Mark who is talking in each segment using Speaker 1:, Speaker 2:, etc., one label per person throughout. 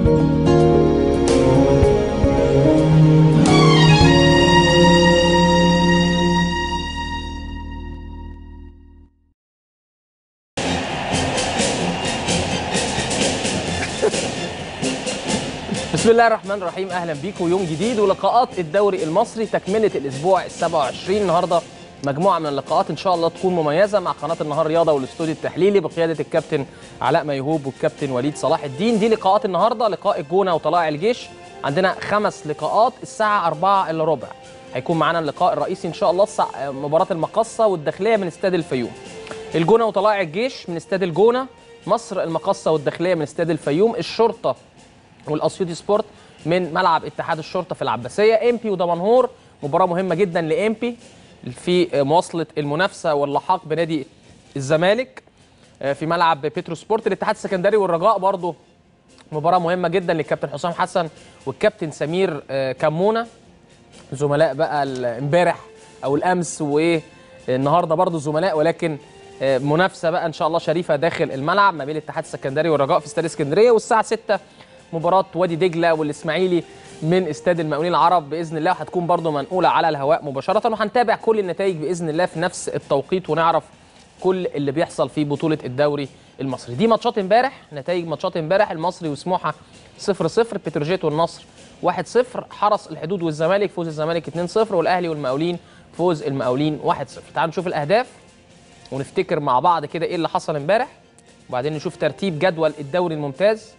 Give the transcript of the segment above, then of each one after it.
Speaker 1: بسم الله الرحمن الرحيم اهلا بيكم يوم جديد ولقاءات الدوري المصري تكمله الاسبوع ال 27 النهارده مجموعه من اللقاءات ان شاء الله تكون مميزه مع قناه النهار رياضه والاستوديو التحليلي بقياده الكابتن علاء ميهوب والكابتن وليد صلاح الدين دي لقاءات النهارده لقاء الجونه وطلائع الجيش عندنا خمس لقاءات الساعه 4 الا ربع هيكون معانا اللقاء الرئيسي ان شاء الله الساعة مباراه المقصه والداخليه من استاد الفيوم الجونه وطلائع الجيش من استاد الجونه مصر المقصه والداخليه من استاد الفيوم الشرطه والاسيوطي سبورت من ملعب اتحاد الشرطه في العباسيه امبي ودمنهور مباراه مهمه جدا لامبي في مواصله المنافسه واللحاق بنادي الزمالك في ملعب بيترو سبورت الاتحاد السكندري والرجاء برضه مباراه مهمه جدا للكابتن حسام حسن والكابتن سمير كمونه زملاء بقى امبارح او الامس وايه النهارده برضه زملاء ولكن منافسه بقى ان شاء الله شريفه داخل الملعب ما بين الاتحاد السكندري والرجاء في استاد اسكندريه والساعه 6 مباراه وادي دجله والاسماعيلي من استاد المقاولين العرب باذن الله وهتكون برضو منقوله على الهواء مباشره وهنتابع كل النتائج باذن الله في نفس التوقيت ونعرف كل اللي بيحصل في بطوله الدوري المصري دي ماتشات امبارح نتائج ماتشات امبارح المصري وسموحه 0 0 بتروجيت والنصر 1 0 حرس الحدود والزمالك فوز الزمالك 2 0 والاهلي والمقاولين فوز المقاولين 1 0 تعالوا نشوف الاهداف ونفتكر مع بعض كده ايه اللي حصل امبارح وبعدين نشوف ترتيب جدول الدوري الممتاز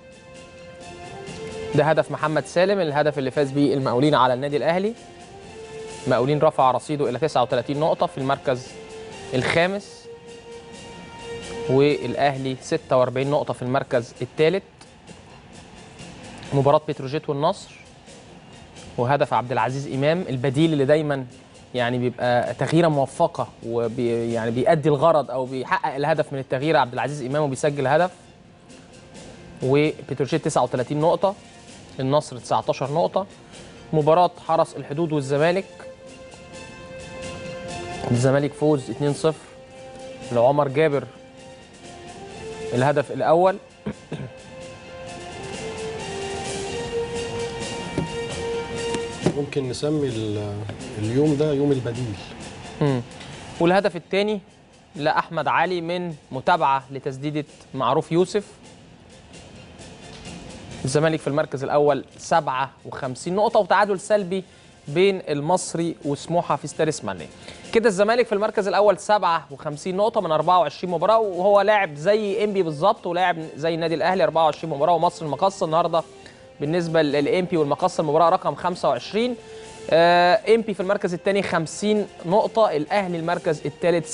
Speaker 1: ده هدف محمد سالم الهدف اللي فاز بيه المقاولين على النادي الاهلي المقاولين رفع رصيده الى 39 نقطه في المركز الخامس والاهلي 46 نقطه في المركز الثالث مباراه بتروجيت والنصر وهدف عبد العزيز امام البديل اللي دايما يعني بيبقى تغييره موفقه وبي يعني بيأدي الغرض او بيحقق الهدف من التغيير عبد العزيز امام وبيسجل هدف وبتروجيت 39 نقطه النصر 19 نقطة مباراة حرس الحدود والزمالك الزمالك فوز 2-0 لعمر جابر الهدف الأول
Speaker 2: ممكن نسمي اليوم ده يوم البديل
Speaker 1: مم. والهدف الثاني لأحمد علي من متابعة لتسديدة معروف يوسف الزمالك في المركز الاول 57 نقطه وتعادل سلبي بين المصري وسموحه في استاد اسماعيليه كده الزمالك في المركز الاول 57 نقطه من 24 مباراه وهو لاعب زي انبي بالظبط ولاعب زي النادي الاهلي 24 مباراه ومصر المقصه النهارده بالنسبه للامبي والمقصه المباراه رقم 25 امبي في المركز الثاني 50 نقطه الاهلي المركز الثالث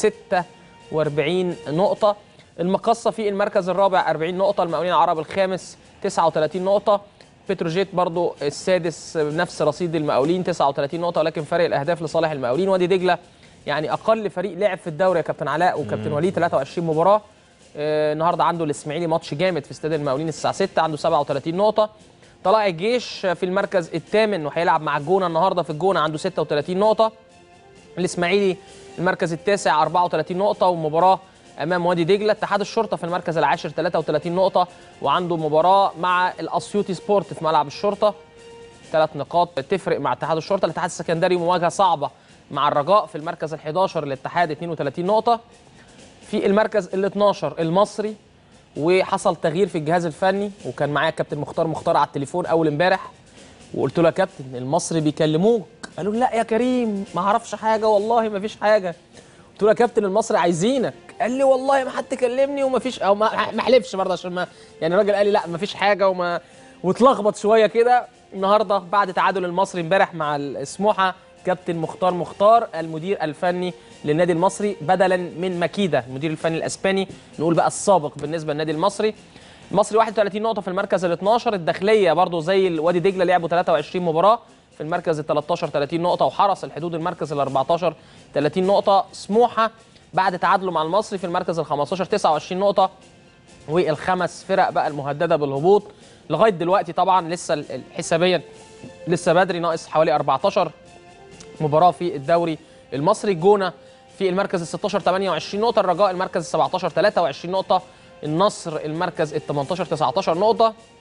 Speaker 1: 46 نقطه المقصه في المركز الرابع 40 نقطه المقاولين العرب الخامس 39 نقطة بتروجيت برضو السادس نفس رصيد المقاولين 39 نقطة ولكن فرق الأهداف لصالح المقاولين وادي دجلة يعني أقل فريق لعب في الدوري يا كابتن علاء وكابتن وليد 23 مباراة آه النهارده عنده الإسماعيلي ماتش جامد في استاد المقاولين الساعة 6 عنده 37 نقطة طلائع الجيش في المركز الثامن وهيلعب مع الجونة النهارده في الجونة عنده 36 نقطة الإسماعيلي المركز التاسع 34 نقطة ومباراة امام وادي دجله اتحاد الشرطه في المركز العاشر 33 نقطه وعنده مباراه مع الاسيوطي سبورت في ملعب الشرطه ثلاث نقاط تفرق مع اتحاد الشرطه الاتحاد السكندري مواجهه صعبه مع الرجاء في المركز ال11 الاتحاد 32 نقطه في المركز ال12 المصري وحصل تغيير في الجهاز الفني وكان معايا كابتن مختار مختار على التليفون اول امبارح وقلت له يا كابتن المصري بيكلموك قالوا لا يا كريم ما اعرفش حاجه والله ما فيش حاجه قلت له يا كابتن المصري عايزينك قال لي والله ما حد كلمني وما فيش او ما ما حلفش برضه عشان ما يعني الراجل قال لي لا ما فيش حاجه وما واتلخبط شويه كده النهارده بعد تعادل المصري امبارح مع سموحه كابتن مختار مختار المدير الفني للنادي المصري بدلا من مكيده المدير الفني الاسباني نقول بقى السابق بالنسبه للنادي المصري المصري 31 نقطه في المركز ال 12 الداخليه برضه زي وادي دجله لعبوا 23 مباراه في المركز ال 13 30 نقطه وحرس الحدود المركز ال 14 30 نقطه سموحه بعد تعادله مع المصري في المركز ال 15 29 نقطه والخمس فرق بقى المهدده بالهبوط لغايه دلوقتي طبعا لسه حسابيا لسه بدري ناقص حوالي 14 مباراه في الدوري المصري الجونه في المركز ال 16 28 نقطه الرجاء المركز ال 17 23 نقطه النصر المركز ال 18 19 نقطه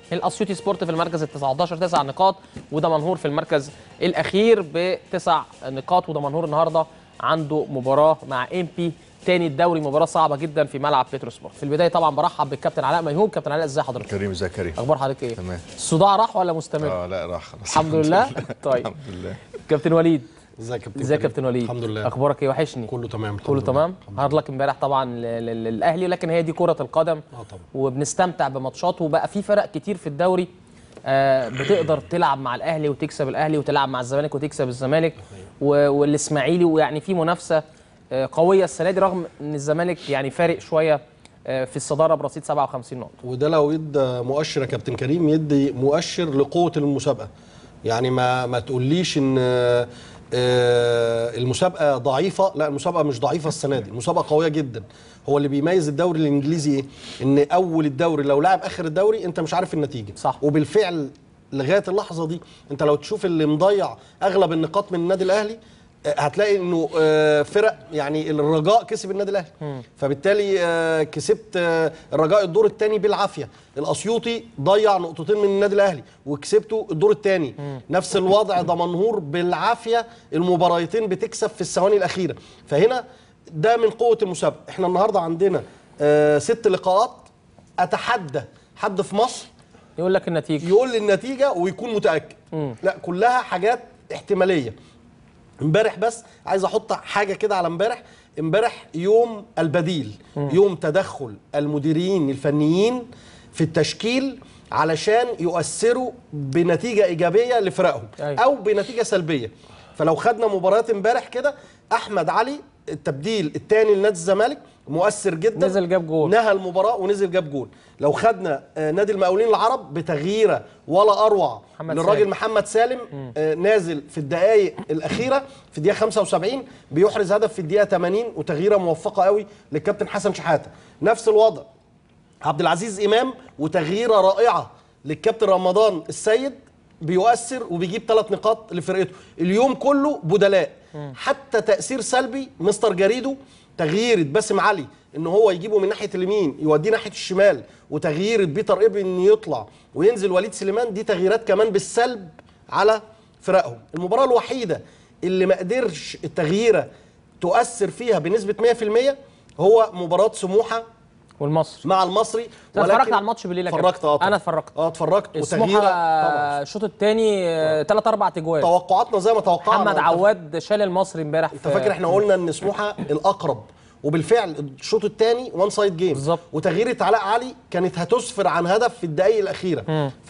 Speaker 1: الاسيوطي سبورت في المركز ال 19 تسع نقاط ودمنهور في المركز الاخير بتسع نقاط ودمنهور النهارده عنده مباراه مع ام بي تاني الدوري مباراه صعبه جدا في ملعب بيترو سبورت في البدايه طبعا برحب بالكابتن علاء ميهوب كابتن علاء ازاي حضرتك
Speaker 3: كريم ازيك يا كريم
Speaker 1: اخبار حضرتك ايه
Speaker 3: تمام.
Speaker 1: الصداع راح ولا مستمر
Speaker 3: اه لا راح خلاص
Speaker 1: الحمد لله طيب
Speaker 3: الحمد لله
Speaker 1: كابتن وليد
Speaker 2: ازيك يا كابتن
Speaker 1: ازيك يا
Speaker 2: كريم؟
Speaker 1: كابتن وليد
Speaker 2: الحمد لله
Speaker 1: اخبارك ايه وحشني
Speaker 2: كله تمام الحمد
Speaker 1: كله
Speaker 2: لله.
Speaker 1: تمام
Speaker 2: الحمد
Speaker 1: هارد لك امبارح طبعا ل- ل- للاهلي لكن هي دي كره القدم
Speaker 2: اه طبعا
Speaker 1: وبنستمتع بماتشات وبقى في فرق كتير في الدوري آه، بتقدر تلعب مع الاهلي وتكسب الاهلي وتلعب مع الزمالك وتكسب الزمالك و- والاسماعيلي ويعني في منافسه آه، قويه السنه دي رغم ان الزمالك يعني فارق شويه آه، في الصداره برصيد 57 نقطه
Speaker 2: وده لو يدى مؤشر يا كابتن كريم يدي مؤشر لقوه المسابقه يعني ما ما تقوليش ان آه، آه، المسابقه ضعيفه لا المسابقه مش ضعيفه السنه دي المسابقه قويه جدا هو اللي بيميز الدوري الانجليزي ايه ان اول الدوري لو لعب اخر الدوري انت مش عارف النتيجه
Speaker 1: صح.
Speaker 2: وبالفعل لغايه اللحظه دي انت لو تشوف اللي مضيع اغلب النقاط من النادي الاهلي آه، هتلاقي انه آه، فرق يعني الرجاء كسب النادي الاهلي فبالتالي آه، كسبت آه، الرجاء الدور الثاني بالعافيه الاسيوطي ضيع نقطتين من النادي الاهلي وكسبته الدور الثاني نفس الوضع دمنهور بالعافيه المباراتين بتكسب في الثواني الاخيره فهنا ده من قوه المسابقه احنا النهارده عندنا آه، ست لقاءات اتحدى حد في مصر
Speaker 1: يقول لك النتيجه
Speaker 2: يقول لي النتيجه ويكون متاكد لا كلها حاجات احتماليه امبارح بس عايز احط حاجه كده على امبارح امبارح يوم البديل يوم تدخل المديرين الفنيين في التشكيل علشان يؤثروا بنتيجه ايجابيه لفرقهم
Speaker 1: أيوة.
Speaker 2: او بنتيجه سلبيه فلو خدنا مباريات امبارح كده احمد علي التبديل الثاني لنادي الزمالك مؤثر جدا
Speaker 1: نزل جاب جول.
Speaker 2: نهى المباراه ونزل جاب جول لو خدنا آه، نادي المقاولين العرب بتغييره ولا اروع
Speaker 1: محمد
Speaker 2: للراجل
Speaker 1: سالم.
Speaker 2: محمد سالم آه، نازل في الدقائق الاخيره في الدقيقه 75 بيحرز هدف في الدقيقه 80 وتغييره موفقه قوي للكابتن حسن شحاته نفس الوضع عبد العزيز امام وتغييره رائعه للكابتن رمضان السيد بيؤثر وبيجيب ثلاث نقاط لفرقته اليوم كله بدلاء حتى تاثير سلبي مستر جريدو تغيير باسم علي ان هو يجيبه من ناحيه اليمين يوديه ناحيه الشمال وتغيير بيتر ابن ان يطلع وينزل وليد سليمان دي تغييرات كمان بالسلب على فرقهم المباراه الوحيده اللي ما قدرش التغييره تؤثر فيها بنسبه 100% هو مباراه سموحه
Speaker 1: والمصري
Speaker 2: مع المصري
Speaker 1: أنت اتفرجت
Speaker 2: ولكن
Speaker 1: على الماتش بالليل يا
Speaker 2: اتفرجت
Speaker 1: كابتن؟
Speaker 2: اه طبعاً.
Speaker 1: أنا اتفرجت.
Speaker 2: اه اتفرجت
Speaker 1: سموحه
Speaker 2: وتغييره طبعا
Speaker 1: الشوط الثاني ثلاث اربع تجوال
Speaker 2: توقعاتنا زي ما توقعنا
Speaker 1: محمد
Speaker 2: أنت-
Speaker 1: عواد شال المصري امبارح
Speaker 2: انت فاكر احنا قلنا ان سموحه الاقرب وبالفعل الشوط الثاني وان سايد جيم
Speaker 1: بالظبط.
Speaker 2: وتغييره علاء علي كانت هتسفر عن هدف في الدقائق الاخيره ف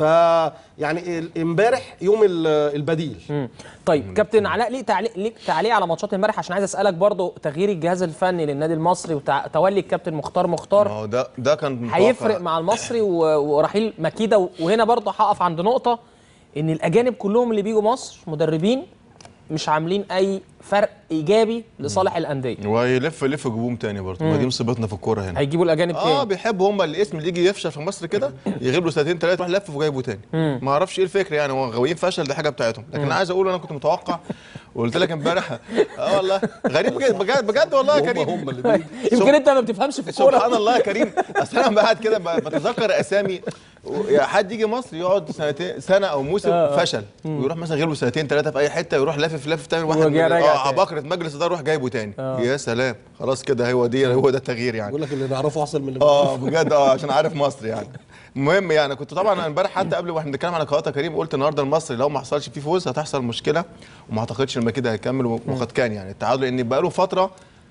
Speaker 2: يعني ال- امبارح يوم ال- البديل
Speaker 1: مم. طيب كابتن علاء ليك تعليق ليك تعليق على ماتشات امبارح عشان عايز اسالك برضو تغيير الجهاز الفني للنادي المصري وتولي الكابتن مختار
Speaker 3: ما
Speaker 1: مختار
Speaker 3: هو ده ده كان متوقع.
Speaker 1: هيفرق مع المصري و- ورحيل مكيده وهنا برضو هقف عند نقطه ان الاجانب كلهم اللي بيجوا مصر مدربين مش عاملين اي فرق ايجابي لصالح الانديه
Speaker 3: ويلف يلف جبوم تاني برضه ما دي مصيبتنا في الكوره هنا
Speaker 1: هيجيبوا الاجانب
Speaker 3: اه
Speaker 1: تاني
Speaker 3: بيحبوا هم الاسم اللي يجي يفشل في مصر كده يغيب له سنتين ثلاثه يروح لف وجايبه تاني ما اعرفش ايه الفكره يعني هو غاويين فشل دي حاجه بتاعتهم لكن انا عايز اقول انا كنت متوقع وقلت لك امبارح اه والله غريب بجد بجد, بجد والله يا
Speaker 2: هم
Speaker 3: كريم
Speaker 2: هم اللي بيجوا.
Speaker 1: يمكن انت ما بتفهمش في الكوره
Speaker 3: سبحان الله يا كريم اصل انا قاعد كده ب- بتذكر اسامي و- يا حد يجي مصر يقعد سنتين سنه او موسم فشل ويروح مثلا غير له سنتين ثلاثه في اي حته يروح لافف لافف تاني واحد
Speaker 1: وجاي
Speaker 3: من-
Speaker 1: راجع
Speaker 3: اه
Speaker 1: تاني.
Speaker 3: عباقره مجلس ده يروح جايبه تاني يا سلام خلاص كده هو دي هو ده التغيير يعني
Speaker 2: بقول لك اللي نعرفه احسن من اللي
Speaker 3: اه بجد اه عشان عارف مصر يعني المهم يعني كنت طبعا أنا امبارح حتى قبل واحنا بنتكلم على قناه كريم قلت النهارده المصري لو ما حصلش فيه فوز هتحصل مشكله وما اعتقدش ان كده هيكمل وقد كان يعني التعادل لان بقى له فتره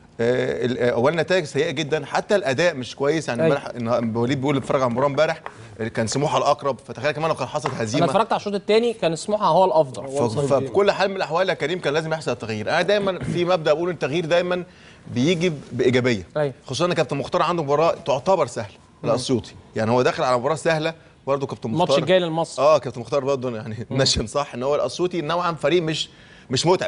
Speaker 3: آه، ال- آه، اولا نتائج سيئه جدا حتى الاداء مش كويس يعني
Speaker 1: أيوة.
Speaker 3: امبارح إن وليد بيقول بيتفرج على المباراه امبارح كان سموحه الاقرب فتخيل كمان لو كان حصلت
Speaker 1: انا
Speaker 3: هزيمه
Speaker 1: اتفرجت على الشوط الثاني كان سموحه هو الافضل
Speaker 3: ف- ففي كل حال من الاحوال يا كريم كان لازم يحصل تغيير انا دايما في مبدا بقول التغيير دايما بيجي ب- بايجابيه
Speaker 1: أيوة.
Speaker 3: خصوصا ان كابتن مختار عنده مباراه تعتبر سهله الاسيوطي يعني هو داخل على مباراه سهله برضه كابتن مختار
Speaker 1: الماتش الجاي للمصري
Speaker 3: اه كابتن مختار برضه يعني نشن صح ان هو الاسيوطي نوعا فريق مش مش متعب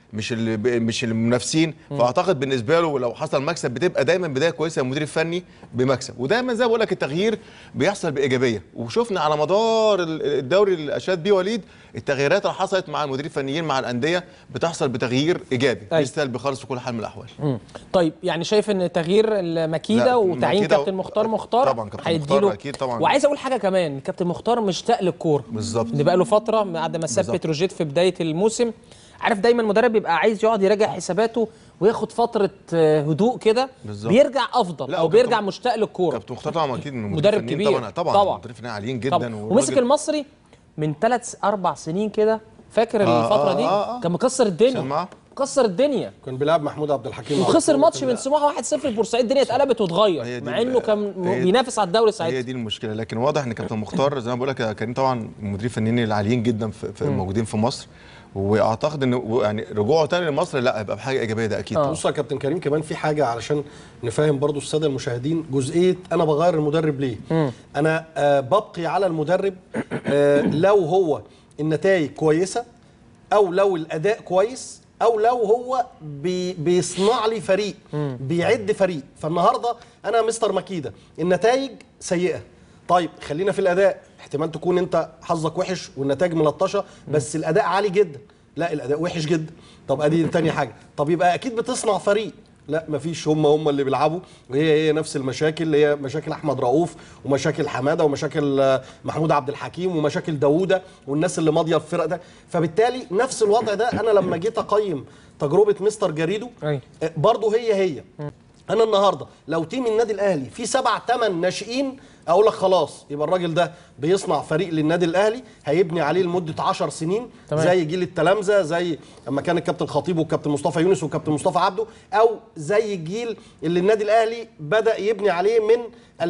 Speaker 3: مش اللي ب- مش المنافسين فاعتقد بالنسبه له لو حصل مكسب بتبقى دايما بدايه كويسه للمدير الفني بمكسب ودايما زي ما بقول لك التغيير بيحصل بايجابيه وشفنا على مدار ال- الدوري اللي اشاد بيه وليد التغييرات اللي حصلت مع المدير الفنيين مع الانديه بتحصل بتغيير ايجابي
Speaker 1: أيوة.
Speaker 3: مش سلبي خالص في كل حال من الاحوال
Speaker 1: مم. طيب يعني شايف ان تغيير المكيده
Speaker 3: لا،
Speaker 1: وتعيين
Speaker 3: مكيدة
Speaker 1: كابتن
Speaker 3: و-
Speaker 1: مختار مختار
Speaker 3: طبعاً كابتن مختار
Speaker 1: هيديله-
Speaker 3: أكيد طبعاً.
Speaker 1: وعايز اقول حاجه كمان كابتن مختار مشتاق للكوره
Speaker 3: بالظبط.
Speaker 1: اللي بقى له فتره بعد ما ساب
Speaker 3: بالظبط.
Speaker 1: بتروجيت في بدايه الموسم عارف دايما المدرب بيبقى عايز يقعد يراجع حساباته وياخد فتره آه، هدوء كده
Speaker 3: بالظبط.
Speaker 1: بيرجع افضل
Speaker 3: لا،
Speaker 1: او
Speaker 3: وكابتن-
Speaker 1: بيرجع مشتاق للكوره
Speaker 3: كابتن مختار طبعا اكيد من المدير
Speaker 1: مدرب
Speaker 3: الفنيين
Speaker 1: كبير.
Speaker 3: طبعا طبعا
Speaker 1: طبعاً.
Speaker 3: مدير فنيين عاليين
Speaker 1: طبعا
Speaker 3: جدا
Speaker 1: ومسك
Speaker 3: والراجل-
Speaker 1: المصري من ثلاث اربع سنين كده فاكر
Speaker 3: آه،
Speaker 1: الفتره
Speaker 3: آه،
Speaker 1: دي
Speaker 3: آه، آه.
Speaker 1: كان مكسر
Speaker 3: عشان
Speaker 1: الدنيا
Speaker 3: معاه.
Speaker 1: مكسر الدنيا
Speaker 2: كان بيلعب محمود عبد الحكيم
Speaker 1: وخسر
Speaker 2: على
Speaker 1: ماتش
Speaker 2: طول.
Speaker 1: من سموحه 1-0 البورسعيد الدنيا اتقلبت واتغير
Speaker 3: هي دي
Speaker 1: مع
Speaker 3: ال-
Speaker 1: انه كان م-
Speaker 3: هي-
Speaker 1: بينافس على الدوري
Speaker 3: هي
Speaker 1: ساعتها
Speaker 3: دي المشكله لكن واضح ان كابتن مختار زي ما بقول لك يا كريم طبعا المدير الفنيين العاليين جدا في, في موجودين في مصر واعتقد ان يعني رجوعه تاني لمصر لا هيبقى بحاجه ايجابيه ده اكيد
Speaker 1: آه.
Speaker 2: بص يا كابتن كريم كمان في حاجه علشان نفهم برضو الساده المشاهدين جزئيه انا بغير المدرب ليه انا آه ببقي على المدرب آه لو هو النتائج كويسه او لو الاداء كويس او لو هو بي بيصنع لي فريق بيعد فريق فالنهارده انا مستر مكيده النتائج سيئه طيب خلينا في الاداء احتمال تكون انت حظك وحش والنتائج ملطشه بس الاداء عالي جدا لا الاداء وحش جدا طب ادي تاني حاجه طب يبقى اكيد بتصنع فريق لا مفيش هم هم اللي بيلعبوا وهي هي نفس المشاكل اللي هي مشاكل احمد رؤوف ومشاكل حماده ومشاكل آه، محمود عبد الحكيم ومشاكل داووده والناس اللي ماضيه في الفرق ده فبالتالي نفس الوضع ده انا لما جيت اقيم تجربه مستر جريدو
Speaker 1: أيوة.
Speaker 2: آه، برضه هي هي انا النهارده لو تيم النادي الاهلي فيه سبع ثمان ناشئين اقول لك خلاص يبقى الراجل ده بيصنع فريق للنادي الاهلي هيبني عليه لمده 10 سنين
Speaker 1: تمام.
Speaker 2: زي جيل التلامذه زي اما كان الكابتن خطيب والكابتن مصطفى يونس والكابتن مصطفى عبده او زي الجيل اللي النادي الاهلي بدا يبني عليه من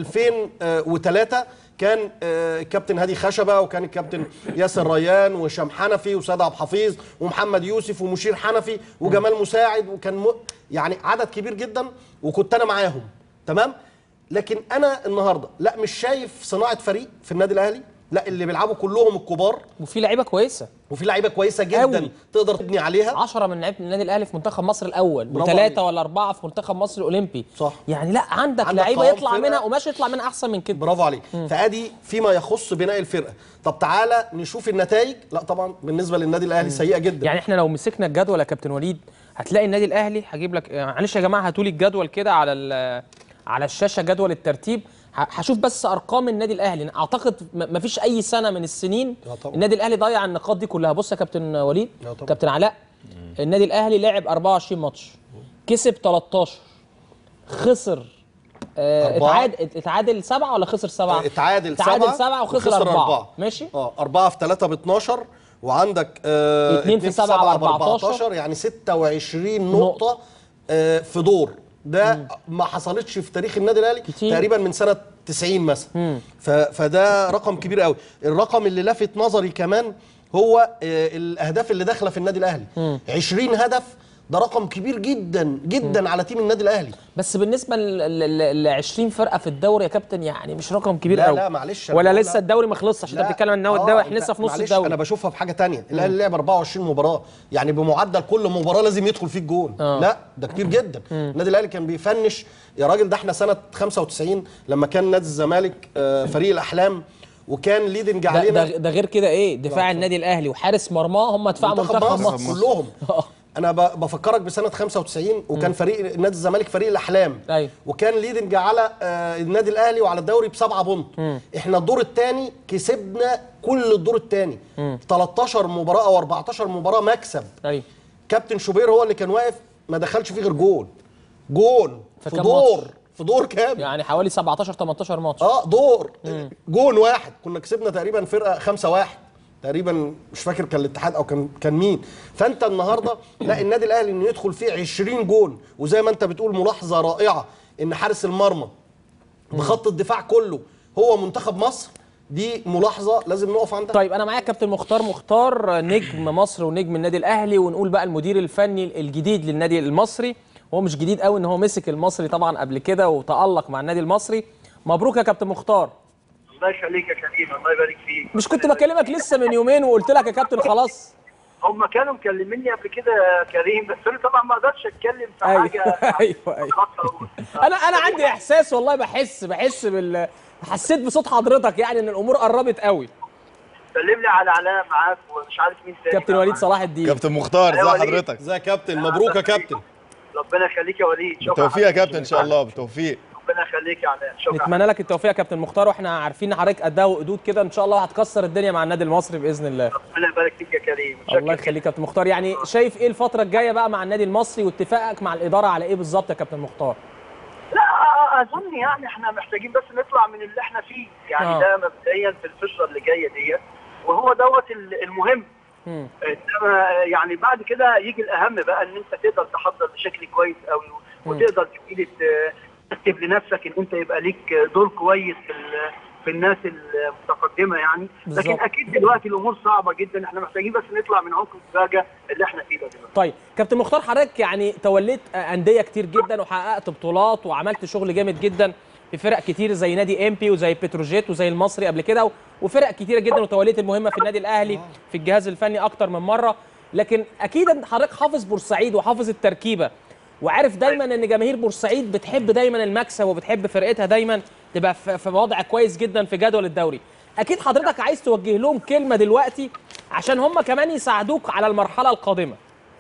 Speaker 2: 2003 كان آه، الكابتن هادي خشبه وكان الكابتن ياسر ريان وهشام حنفي وسيد عبد الحفيظ ومحمد يوسف ومشير حنفي وجمال مساعد وكان م... يعني عدد كبير جدا وكنت انا معاهم تمام لكن انا النهارده لا مش شايف صناعه فريق في النادي الاهلي لا اللي بيلعبوا كلهم الكبار
Speaker 1: وفي لعيبه كويسه
Speaker 2: وفي لعيبه كويسه جدا
Speaker 1: أوي.
Speaker 2: تقدر تبني عليها
Speaker 1: 10 من لعيبه النادي الاهلي في منتخب مصر الاول
Speaker 2: برافو عليك.
Speaker 1: وثلاثه ولا اربعه في منتخب مصر الاولمبي
Speaker 2: صح.
Speaker 1: يعني لا عندك,
Speaker 2: عندك
Speaker 1: لعيبه
Speaker 2: قوام
Speaker 1: يطلع
Speaker 2: فرقة.
Speaker 1: منها وماش يطلع منها احسن من كده
Speaker 2: برافو عليك فادي فيما يخص بناء الفرقه طب تعالى نشوف النتائج لا طبعا بالنسبه للنادي الاهلي سيئه جدا
Speaker 1: يعني احنا لو مسكنا الجدول يا كابتن وليد هتلاقي النادي الاهلي هجيب لك معلش يا جماعه هاتوا لي الجدول كده على ال- على الشاشه جدول الترتيب ه- هشوف بس ارقام النادي الاهلي اعتقد م- مفيش اي سنه من السنين
Speaker 2: آه طبعا.
Speaker 1: النادي الاهلي ضيع النقاط دي كلها بص يا كابتن وليد
Speaker 2: آه طبعا.
Speaker 1: كابتن علاء النادي الاهلي لعب 24 ماتش كسب 13 خسر آه،
Speaker 2: أربعة.
Speaker 1: اتعادل اتعادل سبعه ولا خسر سبعه؟
Speaker 2: اتعادل
Speaker 1: اتعادل
Speaker 2: سبعة
Speaker 1: سبعه وخسر اربعه ماشي؟
Speaker 2: اه أربعة في 3 ب 12 وعندك آه
Speaker 1: اتنين في سبعة ب 14.
Speaker 2: يعني 26 نقطة آه في دور ده ما حصلتش في تاريخ النادي الاهلي
Speaker 1: كتير.
Speaker 2: تقريبا من سنة 90 مثلا ف- فده رقم كبير قوي الرقم اللي لفت نظري كمان هو آه الاهداف اللي داخله في النادي الاهلي 20 هدف ده رقم كبير جدا جدا على تيم النادي الاهلي
Speaker 1: بس بالنسبه ل 20 فرقه في الدوري يا كابتن يعني مش رقم كبير
Speaker 2: لا
Speaker 1: قوي
Speaker 2: لا معلش أنا
Speaker 1: ولا
Speaker 2: بقول
Speaker 1: لسه
Speaker 2: لا.
Speaker 1: الدوري ما خلصش عشان انت
Speaker 2: لا.
Speaker 1: بتتكلم ان هو
Speaker 2: آه،
Speaker 1: الدوري احنا
Speaker 2: أنت
Speaker 1: لسه في نص
Speaker 2: معلش
Speaker 1: الدوري
Speaker 2: انا بشوفها في حاجه تانية الاهلي لعب 24 مباراه يعني بمعدل كل مباراه لازم يدخل فيه الجون
Speaker 1: آه.
Speaker 2: لا ده كتير جدا النادي الاهلي كان بيفنش يا راجل ده احنا سنه 95 لما كان نادي الزمالك آه، فريق الاحلام وكان ليدنج
Speaker 1: ده,
Speaker 2: علينا
Speaker 1: ده, ده غير كده ايه دفاع النادي الاهلي وحارس مرماه هم دفاع منتخب
Speaker 2: مصر,
Speaker 1: مصر
Speaker 2: كلهم
Speaker 1: آه.
Speaker 2: انا ب- بفكرك بسنه 95 وكان فريق نادي الزمالك فريق الاحلام
Speaker 1: أيوة.
Speaker 2: وكان ليدنج على آه، النادي الاهلي وعلى الدوري بسبعه بونت احنا الدور الثاني كسبنا كل الدور الثاني 13 مباراه او 14 مباراه مكسب
Speaker 1: ايوه
Speaker 2: كابتن شوبير هو اللي كان واقف ما دخلش فيه غير جول جول في
Speaker 1: فكان
Speaker 2: دور
Speaker 1: ماتش.
Speaker 2: في دور كامل
Speaker 1: يعني حوالي 17 18 ماتش
Speaker 2: اه دور جون واحد كنا كسبنا تقريبا فرقه خمسة واحد تقريبا مش فاكر كان الاتحاد او كان كان مين فانت النهارده لا النادي الاهلي انه يدخل فيه 20 جون وزي ما انت بتقول ملاحظه رائعه ان حارس المرمى بخط الدفاع كله هو منتخب مصر دي ملاحظه لازم نقف عندها
Speaker 1: طيب انا معايا كابتن مختار مختار نجم مصر ونجم النادي الاهلي ونقول بقى المدير الفني الجديد للنادي المصري هو مش جديد قوي ان هو مسك المصري طبعا قبل كده وتالق مع النادي المصري مبروك يا كابتن مختار
Speaker 4: الله يخليك يا كريم الله يبارك فيك
Speaker 1: مش كنت بكلمك لسه من يومين وقلت لك يا كابتن خلاص
Speaker 4: هم كانوا مكلميني قبل كده يا كريم بس انا طبعا ما اقدرش اتكلم في
Speaker 1: أيوة،
Speaker 4: حاجه
Speaker 1: أيوة، أيوة.
Speaker 4: خاصة.
Speaker 1: انا انا عندي احساس والله بحس بحس بال حسيت بصوت حضرتك يعني ان الامور قربت قوي
Speaker 4: سلم لي على علاء معاك ومش عارف مين تاني
Speaker 1: كابتن وليد صلاح الدين
Speaker 3: كابتن مختار ازي
Speaker 4: أيوة، وليد.
Speaker 3: حضرتك
Speaker 2: ازيك يا كابتن مبروك يا كابتن
Speaker 4: ربنا يخليك يا وليد شكرا
Speaker 3: بالتوفيق يا كابتن ان شاء الله بالتوفيق
Speaker 4: ربنا يخليك يا علاء شكرا
Speaker 1: نتمنى لك التوفيق يا كابتن مختار واحنا عارفين ان حضرتك قدها وقدود كده ان شاء الله هتكسر الدنيا مع النادي المصري باذن الله
Speaker 4: ربنا يبارك فيك يا كريم
Speaker 1: الله
Speaker 4: شكرا
Speaker 1: يخليك يا كابتن مختار يعني شايف ايه الفتره الجايه بقى مع النادي المصري واتفاقك مع الاداره على ايه بالظبط يا كابتن مختار
Speaker 4: لا اظن يعني احنا محتاجين بس نطلع من اللي احنا فيه يعني
Speaker 1: آه.
Speaker 4: ده مبدئيا في الفتره اللي جايه ديت وهو دوت ال- المهم
Speaker 1: مم.
Speaker 4: انما يعني بعد كده يجي الاهم بقى ان انت تقدر تحضر بشكل كويس قوي وتقدر تبتدي ت- تكتب لنفسك ان انت يبقى ليك دور كويس في ال- في الناس المتقدمه يعني
Speaker 1: بالظبط.
Speaker 4: لكن اكيد دلوقتي الامور صعبه جدا احنا محتاجين بس نطلع من عمق الزجاجه اللي احنا فيه ده دلوقتي
Speaker 1: طيب كابتن مختار حضرتك يعني توليت انديه كتير جدا وحققت بطولات وعملت شغل جامد جدا في فرق كتير زي نادي امبي وزي بتروجيت وزي المصري قبل كده و- وفرق كتيره جدا وتوليت المهمه في النادي الاهلي في الجهاز الفني اكتر من مره لكن اكيد حضرتك حافظ بورسعيد وحافظ التركيبه وعارف دايما ان جماهير بورسعيد بتحب دايما المكسب وبتحب فرقتها دايما تبقى في في وضع كويس جدا في جدول الدوري اكيد حضرتك عايز توجه لهم كلمه دلوقتي عشان هم كمان يساعدوك على المرحله القادمه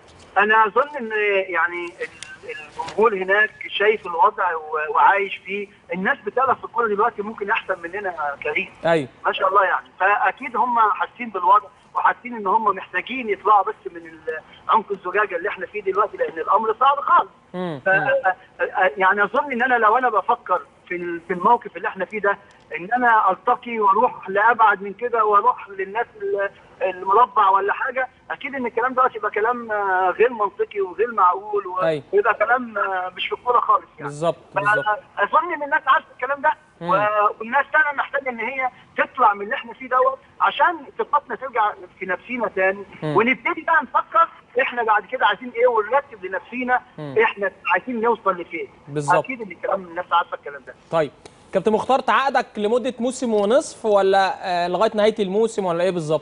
Speaker 4: انا اظن ان يعني ال- الجمهور هناك شايف الوضع و- وعايش فيه الناس بتعرف في الكوره دلوقتي ممكن احسن مننا يا كريم
Speaker 1: ايوه
Speaker 4: ما شاء الله يعني فاكيد هم حاسين بالوضع وحاسين ان هم محتاجين يطلعوا بس من ال- عمق الزجاجه اللي احنا فيه دلوقتي لان الامر صعب خالص
Speaker 1: مم.
Speaker 4: ف يعني اظن ان انا لو انا بفكر في ال- في الموقف اللي احنا فيه ده ان انا التقي واروح لابعد من كده واروح للناس ال- المربع ولا حاجه اكيد ان الكلام ده يبقى كلام آه، غير منطقي وغير معقول و-
Speaker 1: أيوة.
Speaker 4: ويبقى كلام آه، مش في الكوره خالص يعني
Speaker 1: بالظبط بالظبط
Speaker 4: اظن ان الناس عارفه الكلام ده
Speaker 1: مم.
Speaker 4: و- والناس فعلا محتاجه ان هي تطلع من اللي احنا فيه دوت عشان ثقتنا ترجع في نفسينا تاني
Speaker 1: مم.
Speaker 4: ونبتدي بقى نفكر احنا بعد كده عايزين ايه ونرتب لنفسينا
Speaker 1: مم.
Speaker 4: احنا عايزين نوصل لفين
Speaker 1: بالظبط.
Speaker 4: اكيد ان الكلام الناس عارفه الكلام ده
Speaker 1: طيب كابتن مختار تعاقدك لمده موسم ونصف ولا آه، لغايه نهايه الموسم ولا ايه بالظبط؟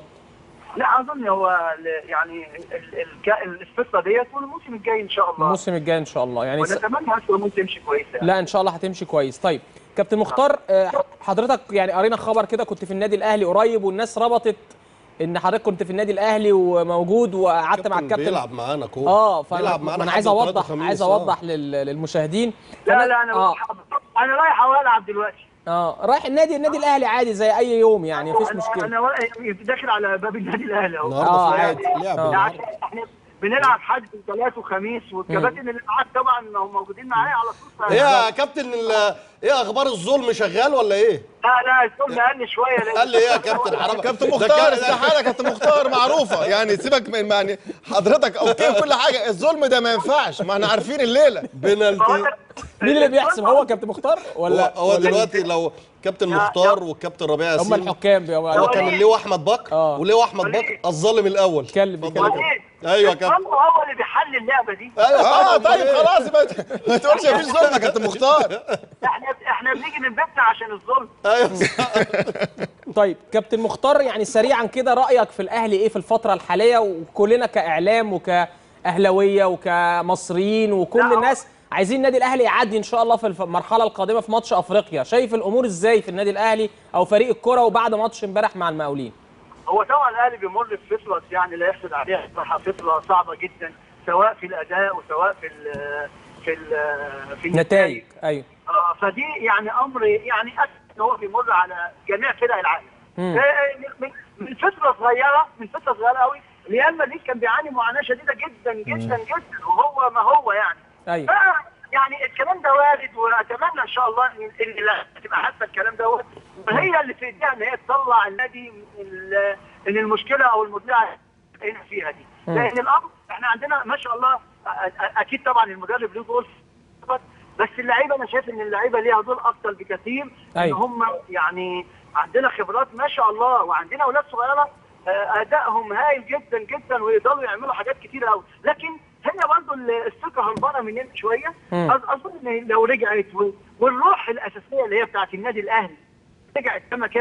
Speaker 4: لا اظن هو ل- يعني ال- الك- الفتره ديت والموسم الجاي ان شاء الله
Speaker 1: الموسم الجاي ان شاء الله يعني س...
Speaker 4: ونتمنى هسه الامور تمشي كويسه يعني.
Speaker 1: لا ان شاء الله هتمشي كويس طيب كابتن مختار آه، حضرتك يعني قرينا خبر كده كنت في النادي الاهلي قريب والناس ربطت ان حضرتك كنت في النادي الاهلي وموجود وقعدت مع الكابتن
Speaker 2: بيلعب معانا كوره
Speaker 1: اه
Speaker 2: بيلعب
Speaker 1: فانا
Speaker 2: معانا
Speaker 1: انا
Speaker 2: حد
Speaker 1: عايز
Speaker 2: وثلاث
Speaker 1: اوضح
Speaker 2: وخميس،
Speaker 1: عايز
Speaker 2: آه.
Speaker 1: اوضح لل- للمشاهدين
Speaker 4: لا
Speaker 1: فأنا-
Speaker 4: لا انا
Speaker 1: اه
Speaker 4: رايح انا رايح العب دلوقتي
Speaker 1: اه رايح النادي النادي الاهلي عادي زي اي يوم يعني مفيش
Speaker 4: انا
Speaker 1: مشكله
Speaker 4: انا واقف داخل على باب النادي الاهلي اهو
Speaker 2: النهارده
Speaker 1: آه،
Speaker 2: في
Speaker 1: عادي.
Speaker 2: لعب لعب
Speaker 1: آه.
Speaker 2: النهارده.
Speaker 4: يعني احنا بنلعب حد وثلاث وخميس والكباتن اللي معاك طبعا هم موجودين معايا على طول
Speaker 2: ايه يا كابتن ال- ايه اخبار الظلم شغال ولا ايه؟
Speaker 4: لا لا السم قل شويه لأن-
Speaker 2: قال لي ايه يا كابتن حرام
Speaker 3: كابتن
Speaker 2: ده
Speaker 3: مختار
Speaker 2: كان-
Speaker 3: استحاله كابتن مختار معروفه يعني سيبك من يعني حضرتك اوكي كل حاجه الظلم ده ما ينفعش ما احنا عارفين الليله
Speaker 2: بنالتي
Speaker 1: مين اللي بيحسب هو كابتن مختار
Speaker 2: هو,
Speaker 1: ولا
Speaker 2: هو
Speaker 1: ولا
Speaker 2: دلوقتي لو كابتن مختار والكابتن ربيع
Speaker 1: هم
Speaker 2: ياسين
Speaker 1: الحكام بيبقوا
Speaker 2: هو كان اللواء احمد بكر
Speaker 1: آه.
Speaker 2: ولواء احمد بكر الظالم الاول
Speaker 1: اتكلم،
Speaker 2: اتفضل
Speaker 1: اتكلم.
Speaker 2: يا كابتن. ايوه يا كابتن
Speaker 4: الظلم هو اللي بيحل اللعبه دي
Speaker 2: ايوه
Speaker 3: اه
Speaker 2: طبعاً.
Speaker 3: طيب خلاص ما ت- ما تقولش مفيش ظلم يا كابتن مختار
Speaker 4: احنا احنا بنيجي من بيتنا عشان الظلم
Speaker 2: ايوه
Speaker 1: طيب كابتن مختار يعني سريعا كده رايك في الاهلي ايه في الفتره الحاليه وكلنا كاعلام وكاهلاويه وكمصريين وكل
Speaker 4: لا، هو-
Speaker 1: الناس عايزين النادي الاهلي يعدي ان شاء الله في الف- المرحله القادمه في ماتش افريقيا شايف الامور ازاي في النادي الاهلي او فريق الكره وبعد ماتش امبارح مع المقاولين
Speaker 4: هو طبعا الاهلي بيمر بفتره يعني لا يحسد عليها بصراحه فتره صعبه جدا سواء في الاداء وسواء في ال في ال في
Speaker 1: نتائج ايوه
Speaker 4: آه، فدي يعني امر يعني اكد ان هو بيمر على جميع فرق العالم
Speaker 1: مم.
Speaker 4: آه، من- من فتره صغيره من فتره صغيره قوي ريال مدريد كان بيعاني معاناه شديده جدا جدا جدا وهو ما هو يعني
Speaker 1: ايوه
Speaker 4: ف- يعني الكلام ده وارد واتمنى ان شاء الله ان إن لا تبقى حاسه الكلام دوت وهي اللي في ايديها ان هي تطلع النادي من ال- من المشكله او المضيعه اللي احنا فيها دي لان الامر احنا عندنا ما شاء الله أ- أ- اكيد طبعا المدرب له دور بس اللعيبه انا شايف ان اللعيبه ليها دور اكتر بكثير ان
Speaker 1: أيوة.
Speaker 4: هم يعني عندنا خبرات ما شاء الله وعندنا اولاد صغيره آه، ادائهم هايل جدا جدا ويقدروا يعملوا حاجات كتير قوي لكن هي برضه ال- الثقه هربانه مننا شويه
Speaker 1: مم.
Speaker 4: أظ- اظن ان لو رجعت و- والروح الاساسيه اللي هي بتاعت النادي الاهلي رجعت كما كانت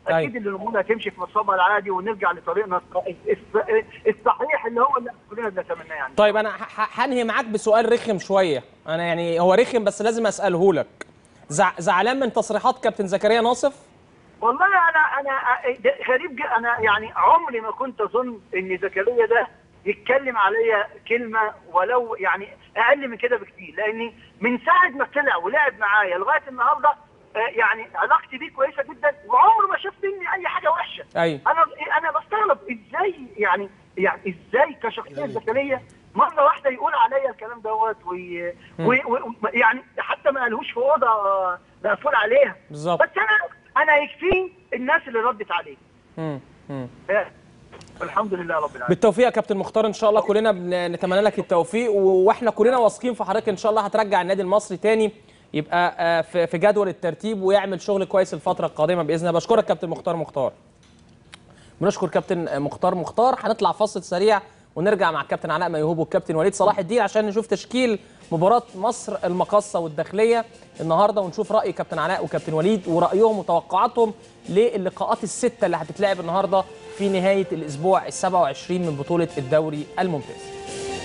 Speaker 1: أيوة.
Speaker 4: اكيد ان الامور هتمشي في مصابها العادي ونرجع لطريقنا الص- الص- الصحيح اللي هو اللي كلنا بنتمناه يعني
Speaker 1: طيب انا ح- ح- هنهي معاك بسؤال رخم شويه انا يعني هو رخم بس لازم اساله لك زع... زعلان من تصريحات كابتن زكريا ناصف
Speaker 4: والله انا انا ده غريب جدا انا يعني عمري ما كنت اظن ان زكريا ده يتكلم عليا كلمه ولو يعني اقل من كده بكتير لاني من ساعه ما طلع ولعب معايا لغايه النهارده آه، يعني علاقتي بيه كويسه جدا وعمره ما شفت مني اي حاجه وحشه
Speaker 1: ايوه
Speaker 4: انا انا بستغرب ازاي يعني يعني ازاي كشخصيه زكريا مره واحده يقول عليا الكلام دوت وي وي وي يعني حتى ما قالهوش في اوضه آه، مقفول عليها
Speaker 1: بالظبط.
Speaker 4: بس انا انا يكفيني الناس اللي ردت عليه
Speaker 1: مم. مم.
Speaker 4: آه، الحمد لله رب العالمين
Speaker 1: بالتوفيق يا كابتن مختار ان شاء الله كلنا بن- نتمنى لك التوفيق و- واحنا كلنا واثقين في حضرتك ان شاء الله هترجع النادي المصري تاني يبقى آه، في في جدول الترتيب ويعمل شغل كويس الفتره القادمه باذن الله بشكرك كابتن مختار مختار بنشكر كابتن مختار مختار هنطلع فاصل سريع ونرجع مع الكابتن علاء ميهوب والكابتن وليد صلاح الدين عشان نشوف تشكيل مباراة مصر المقصة والداخلية النهارده ونشوف رأي كابتن علاء وكابتن وليد ورأيهم وتوقعاتهم للقاءات الستة اللي هتتلعب النهارده في نهاية الأسبوع ال 27 من بطولة الدوري الممتاز.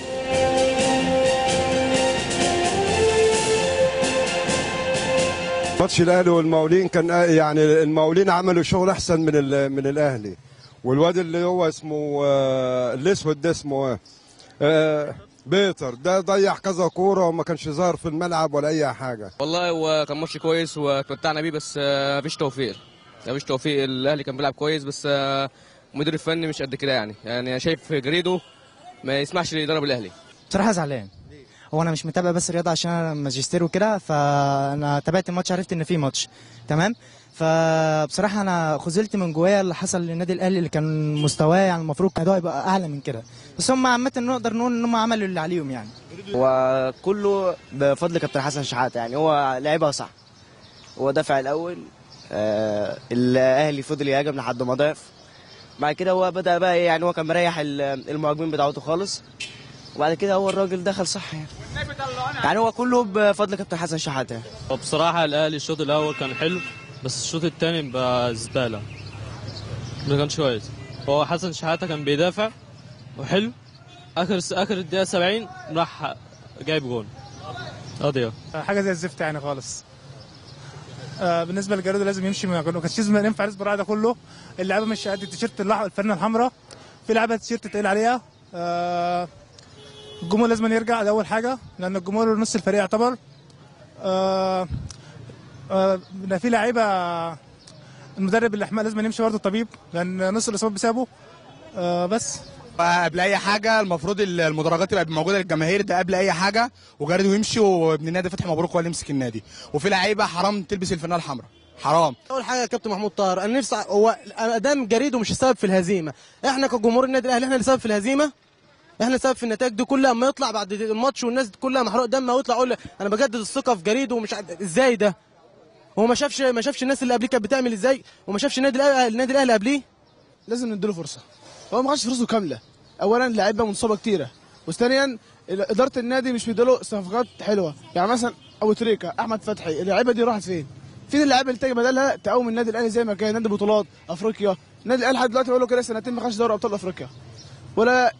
Speaker 5: ماتش الاهلي والمقاولين كان يعني المقاولين عملوا شغل احسن من ال- من الاهلي والواد اللي هو اسمه آه، الاسود ده اسمه ايه آه، بيتر ده ضيع كذا كوره وما كانش ظاهر في الملعب ولا اي حاجه
Speaker 6: والله هو كان ماتش كويس واتمتعنا بيه بس آه، مفيش توفيق مفيش توفيق الاهلي كان بيلعب كويس بس آه، المدير الفني مش قد كده يعني يعني أنا شايف جريدو ما يسمحش يضرب الاهلي
Speaker 7: بصراحه زعلان هو انا مش متابع بس الرياضه عشان انا ماجستير وكده فانا تابعت الماتش عرفت ان في ماتش تمام فبصراحه انا خذلت من جوايا اللي حصل للنادي الاهلي اللي كان مستواه يعني المفروض كان يبقى اعلى من كده بس هم عامه نقدر نقول ان هم عملوا اللي عليهم يعني
Speaker 8: وكله بفضل كابتن حسن شحاته يعني هو لعبها صح هو دافع الاول آه الاهلي فضل يهاجم لحد ما ضعف بعد كده هو بدا بقى إيه، يعني هو كان مريح ال- المهاجمين بتاعته خالص وبعد كده هو الراجل دخل صح يعني يعني هو كله بفضل كابتن حسن شحاته يعني.
Speaker 9: وبصراحة الأهلي الشوط الأول كان حلو بس الشوط الثاني بقى زبالة ما كانش كويس هو حسن شحاتة كان بيدافع وحلو آخر آخر الدقيقة 70 راح جايب جون قضية
Speaker 10: حاجه زي الزفت يعني خالص آه بالنسبه لجارودو لازم يمشي ما كانش لازم ينفع يصبر على ده كله اللعيبه مش قد التيشيرت الأحمر- الفرنه الحمراء في لعيبه التيشيرت تقيل عليها آه الجمهور لازم يرجع ده اول حاجه لان الجمهور نص الفريق يعتبر آه آه ده في لعيبه المدرب الاحمال لازم يمشي برضه الطبيب لان نص الاصابات بسببه آه بس
Speaker 11: قبل اي حاجه المفروض المدرجات تبقى موجوده للجماهير ده قبل اي حاجه وجارد يمشي وابن النادي فتحي مبروك هو اللي يمسك النادي وفي لعيبه حرام تلبس الفانله الحمراء حرام
Speaker 12: اول حاجه يا كابتن محمود طاهر انا نفسي هو ادام جريده مش السبب في الهزيمه احنا كجمهور النادي الاهلي احنا اللي السبب في الهزيمه احنا السبب في النتائج دي كلها اما يطلع بعد الماتش والناس كلها محروق دم ويطلع يقول انا بجدد الثقه في جريده ومش عارف- ازاي ده هو ما شافش ما شافش الناس اللي قبليه كانت بتعمل ازاي وما شافش النادي الاهلي النادي الاهلي قبليه
Speaker 13: لازم نديله فرصه هو ما خدش فرصته كامله اولا لعيبه منصابه كتيره وثانيا اداره النادي مش بيديله صفقات حلوه يعني مثلا ابو تريكه احمد فتحي اللعيبه دي راحت فين فين اللعيبه اللي تيجي بدلها تقوم النادي الاهلي زي ما كان نادي بطولات افريقيا النادي الاهلي لحد دلوقتي بقول له كده سنتين ما خدش دوري ابطال افريقيا ولا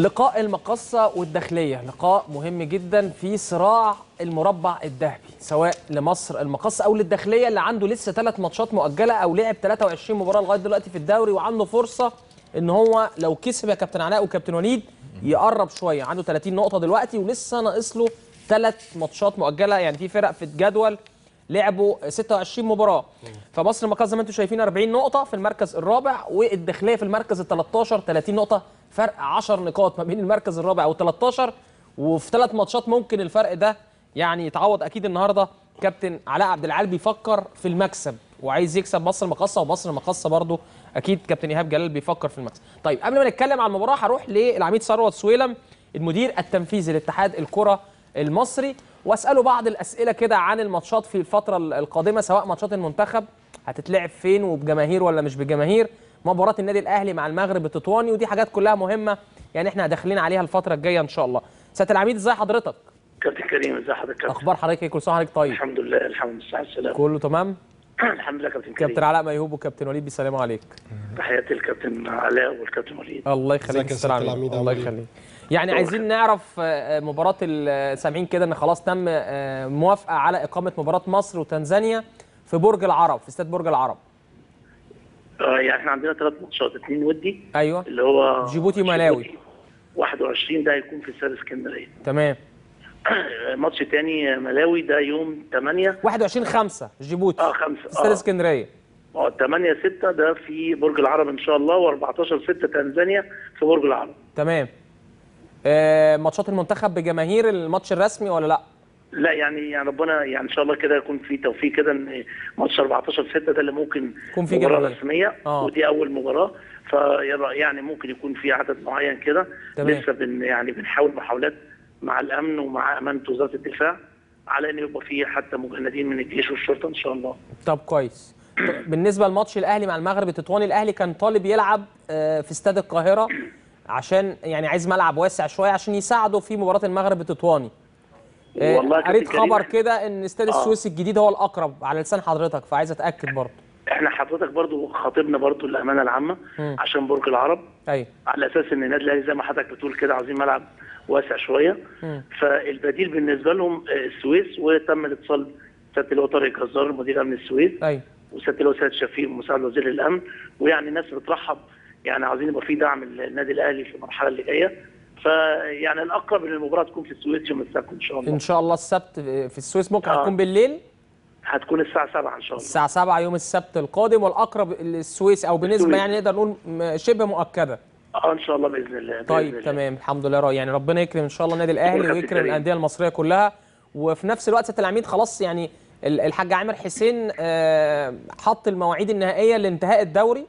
Speaker 1: لقاء المقصة والداخلية لقاء مهم جدا في صراع المربع الذهبي سواء لمصر المقصة أو للداخلية اللي عنده لسه ثلاث ماتشات مؤجلة أو لعب 23 مباراة لغاية دلوقتي في الدوري وعنده فرصة إن هو لو كسب يا كابتن علاء وكابتن وليد يقرب شوية عنده 30 نقطة دلوقتي ولسه ناقص له ثلاث ماتشات مؤجلة يعني في فرق في الجدول لعبوا 26 مباراه فمصر المقاصة زي ما انتم شايفين 40 نقطه في المركز الرابع والداخليه في المركز ال 13 30 نقطه فرق 10 نقاط ما بين المركز الرابع وال 13 وفي ثلاث ماتشات ممكن الفرق ده يعني يتعوض اكيد النهارده كابتن علاء عبد العال بيفكر في المكسب وعايز يكسب مصر المقاصة ومصر المقاصة برضه اكيد كابتن ايهاب جلال بيفكر في المكسب طيب قبل ما نتكلم عن المباراه هروح للعميد ثروت سويلم المدير التنفيذي لاتحاد الكره المصري واساله بعض الاسئله كده عن الماتشات في الفتره القادمه سواء ماتشات المنتخب هتتلعب فين وبجماهير ولا مش بجماهير مباراه النادي الاهلي مع المغرب التطواني ودي حاجات كلها مهمه يعني احنا داخلين عليها الفتره الجايه ان شاء الله سياده العميد ازي حضرتك
Speaker 14: كابتن كريم ازي حضرتك كابتن
Speaker 1: اخبار حضرتك ايه كل سنه وحضرتك طيب
Speaker 14: الحمد لله الحمد لله على السلامه
Speaker 1: كله تمام
Speaker 14: الحمد لله كابتن كريم
Speaker 1: كابتن علاء ميهوب وكابتن وليد بيسلموا عليك
Speaker 14: تحياتي للكابتن علاء والكابتن وليد
Speaker 1: الله يخليك
Speaker 2: ازيك يا
Speaker 1: أستاذ
Speaker 2: سيادة
Speaker 1: العميد
Speaker 2: العميد،
Speaker 1: الله
Speaker 2: عامل إيه؟
Speaker 1: يخليك يعني عايزين نعرف آه، مباراه ال- سامعين كده ان خلاص تم آه، موافقه على اقامه مباراه مصر وتنزانيا في برج العرب في استاد برج العرب
Speaker 14: آه يعني احنا عندنا ثلاث ماتشات اثنين ودي
Speaker 1: ايوه
Speaker 14: اللي هو
Speaker 1: جيبوتي وملاوي
Speaker 14: 21 ده هيكون في استاد اسكندريه
Speaker 1: تمام
Speaker 14: ماتش تاني ملاوي ده يوم 8
Speaker 1: 21 5 جيبوتي
Speaker 14: اه 5
Speaker 1: استاد
Speaker 14: اه
Speaker 1: اسكندريه
Speaker 14: اه 8 6 ده في برج العرب ان شاء الله و14 6 تنزانيا في برج العرب
Speaker 1: تمام آه، ماتشات المنتخب بجماهير الماتش الرسمي ولا لا
Speaker 14: لا يعني يعني ربنا يعني ان شاء الله كده يكون في توفيق كده ان ماتش 14 6 ده اللي ممكن
Speaker 1: يكون فيه
Speaker 14: مباراه
Speaker 1: جماهير.
Speaker 14: رسميه
Speaker 1: آه.
Speaker 14: ودي اول مباراه ف يعني ممكن يكون في عدد معين كده
Speaker 1: تمام.
Speaker 14: لسه بن يعني بنحاول محاولات مع الامن ومع امانه وزاره الدفاع على ان يبقى في حتى مجندين من الجيش والشرطه ان شاء الله
Speaker 1: طب كويس طب بالنسبه لماتش الاهلي مع المغرب التطواني الاهلي كان طالب يلعب آه، في استاد القاهره عشان يعني عايز ملعب واسع شويه عشان يساعده في مباراه المغرب التطواني آه،
Speaker 14: والله يا
Speaker 1: قريت
Speaker 14: كابتن كريم،
Speaker 1: خبر كده ان استاد
Speaker 14: آه.
Speaker 1: السويس الجديد هو الاقرب على لسان حضرتك فعايز اتاكد برضه
Speaker 14: احنا حضرتك برضو خاطبنا برضو الامانه العامه
Speaker 1: مم.
Speaker 14: عشان برج العرب
Speaker 1: ايوه
Speaker 14: على اساس ان النادي الاهلي زي ما حضرتك بتقول كده عايزين ملعب واسع شويه
Speaker 1: مم.
Speaker 14: فالبديل بالنسبه لهم آه، السويس وتم الاتصال سياده اللواء طارق جزار مدير امن السويس
Speaker 1: ايوه
Speaker 14: وسياده اللواء سيد شفيق مساعد وزير الامن ويعني الناس بترحب يعني عاوزين يبقى في دعم للنادي الاهلي في المرحله اللي جايه فيعني الاقرب ان المباراه تكون في السويس يوم السبت ان شاء الله
Speaker 1: ان شاء الله السبت في السويس ممكن
Speaker 14: آه.
Speaker 1: هتكون بالليل
Speaker 14: هتكون الساعه 7 ان شاء الله
Speaker 1: الساعه 7 يوم السبت القادم والاقرب السويس او بنسبه
Speaker 14: السويس.
Speaker 1: يعني نقدر نقول م- شبه مؤكده
Speaker 14: اه ان شاء الله باذن الله بإذن
Speaker 1: طيب
Speaker 14: الله.
Speaker 1: تمام الحمد لله رأي. يعني ربنا يكرم ان شاء الله النادي الاهلي
Speaker 14: كابتن
Speaker 1: ويكرم
Speaker 14: كريم.
Speaker 1: الانديه المصريه كلها وفي نفس الوقت سياده العميد خلاص يعني ال- الحاج عامر حسين آه، حط المواعيد النهائيه لانتهاء الدوري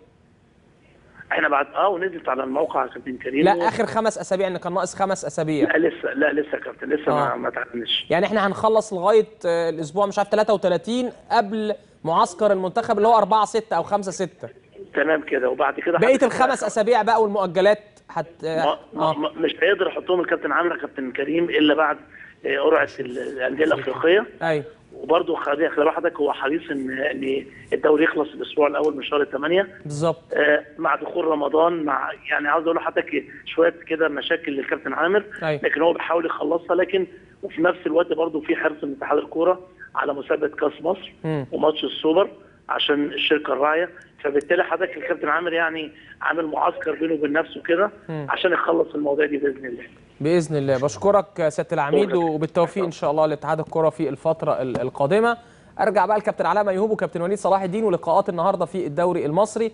Speaker 14: احنا بعد اه ونزلت على الموقع يا كابتن كريم
Speaker 1: لا اخر خمس اسابيع ان كان ناقص خمس اسابيع
Speaker 14: لا لسه لا لسه يا كابتن لسه ما
Speaker 1: آه.
Speaker 14: ما تعلنش
Speaker 1: يعني احنا هنخلص لغايه آه، الاسبوع مش عارف 33 قبل معسكر المنتخب اللي هو 4 6 او 5 6
Speaker 14: تمام كده وبعد كده
Speaker 1: بقيه
Speaker 14: هت-
Speaker 1: الخمس اسابيع بقى والمؤجلات هت
Speaker 14: ما ما ما مش هيقدر يحطهم الكابتن عامر يا كابتن كريم الا بعد آه، قرعه ال- الانديه الافريقيه
Speaker 1: ايوه
Speaker 14: وبرضه خلي خلي حضرتك هو حريص ان ان الدوري يخلص الاسبوع الاول من شهر 8
Speaker 1: بالظبط
Speaker 14: آه، مع دخول رمضان مع يعني عاوز اقول لحضرتك شويه كده مشاكل للكابتن عامر
Speaker 1: أيوة.
Speaker 14: لكن هو بيحاول يخلصها لكن وفي نفس الوقت برضه في حرص من اتحاد الكوره على مسابقه كاس مصر
Speaker 1: مم.
Speaker 14: وماتش السوبر عشان الشركه الراعيه فبالتالي حضرتك الكابتن عامر يعني عامل معسكر بينه وبين نفسه كده
Speaker 1: مم.
Speaker 14: عشان يخلص المواضيع دي باذن الله
Speaker 1: باذن الله بشكرك سياده العميد وبالتوفيق ان شاء الله لاتحاد الكره في الفتره ال- القادمه ارجع بقى لكابتن علاء ميهوب وكابتن وليد صلاح الدين ولقاءات النهارده في الدوري المصري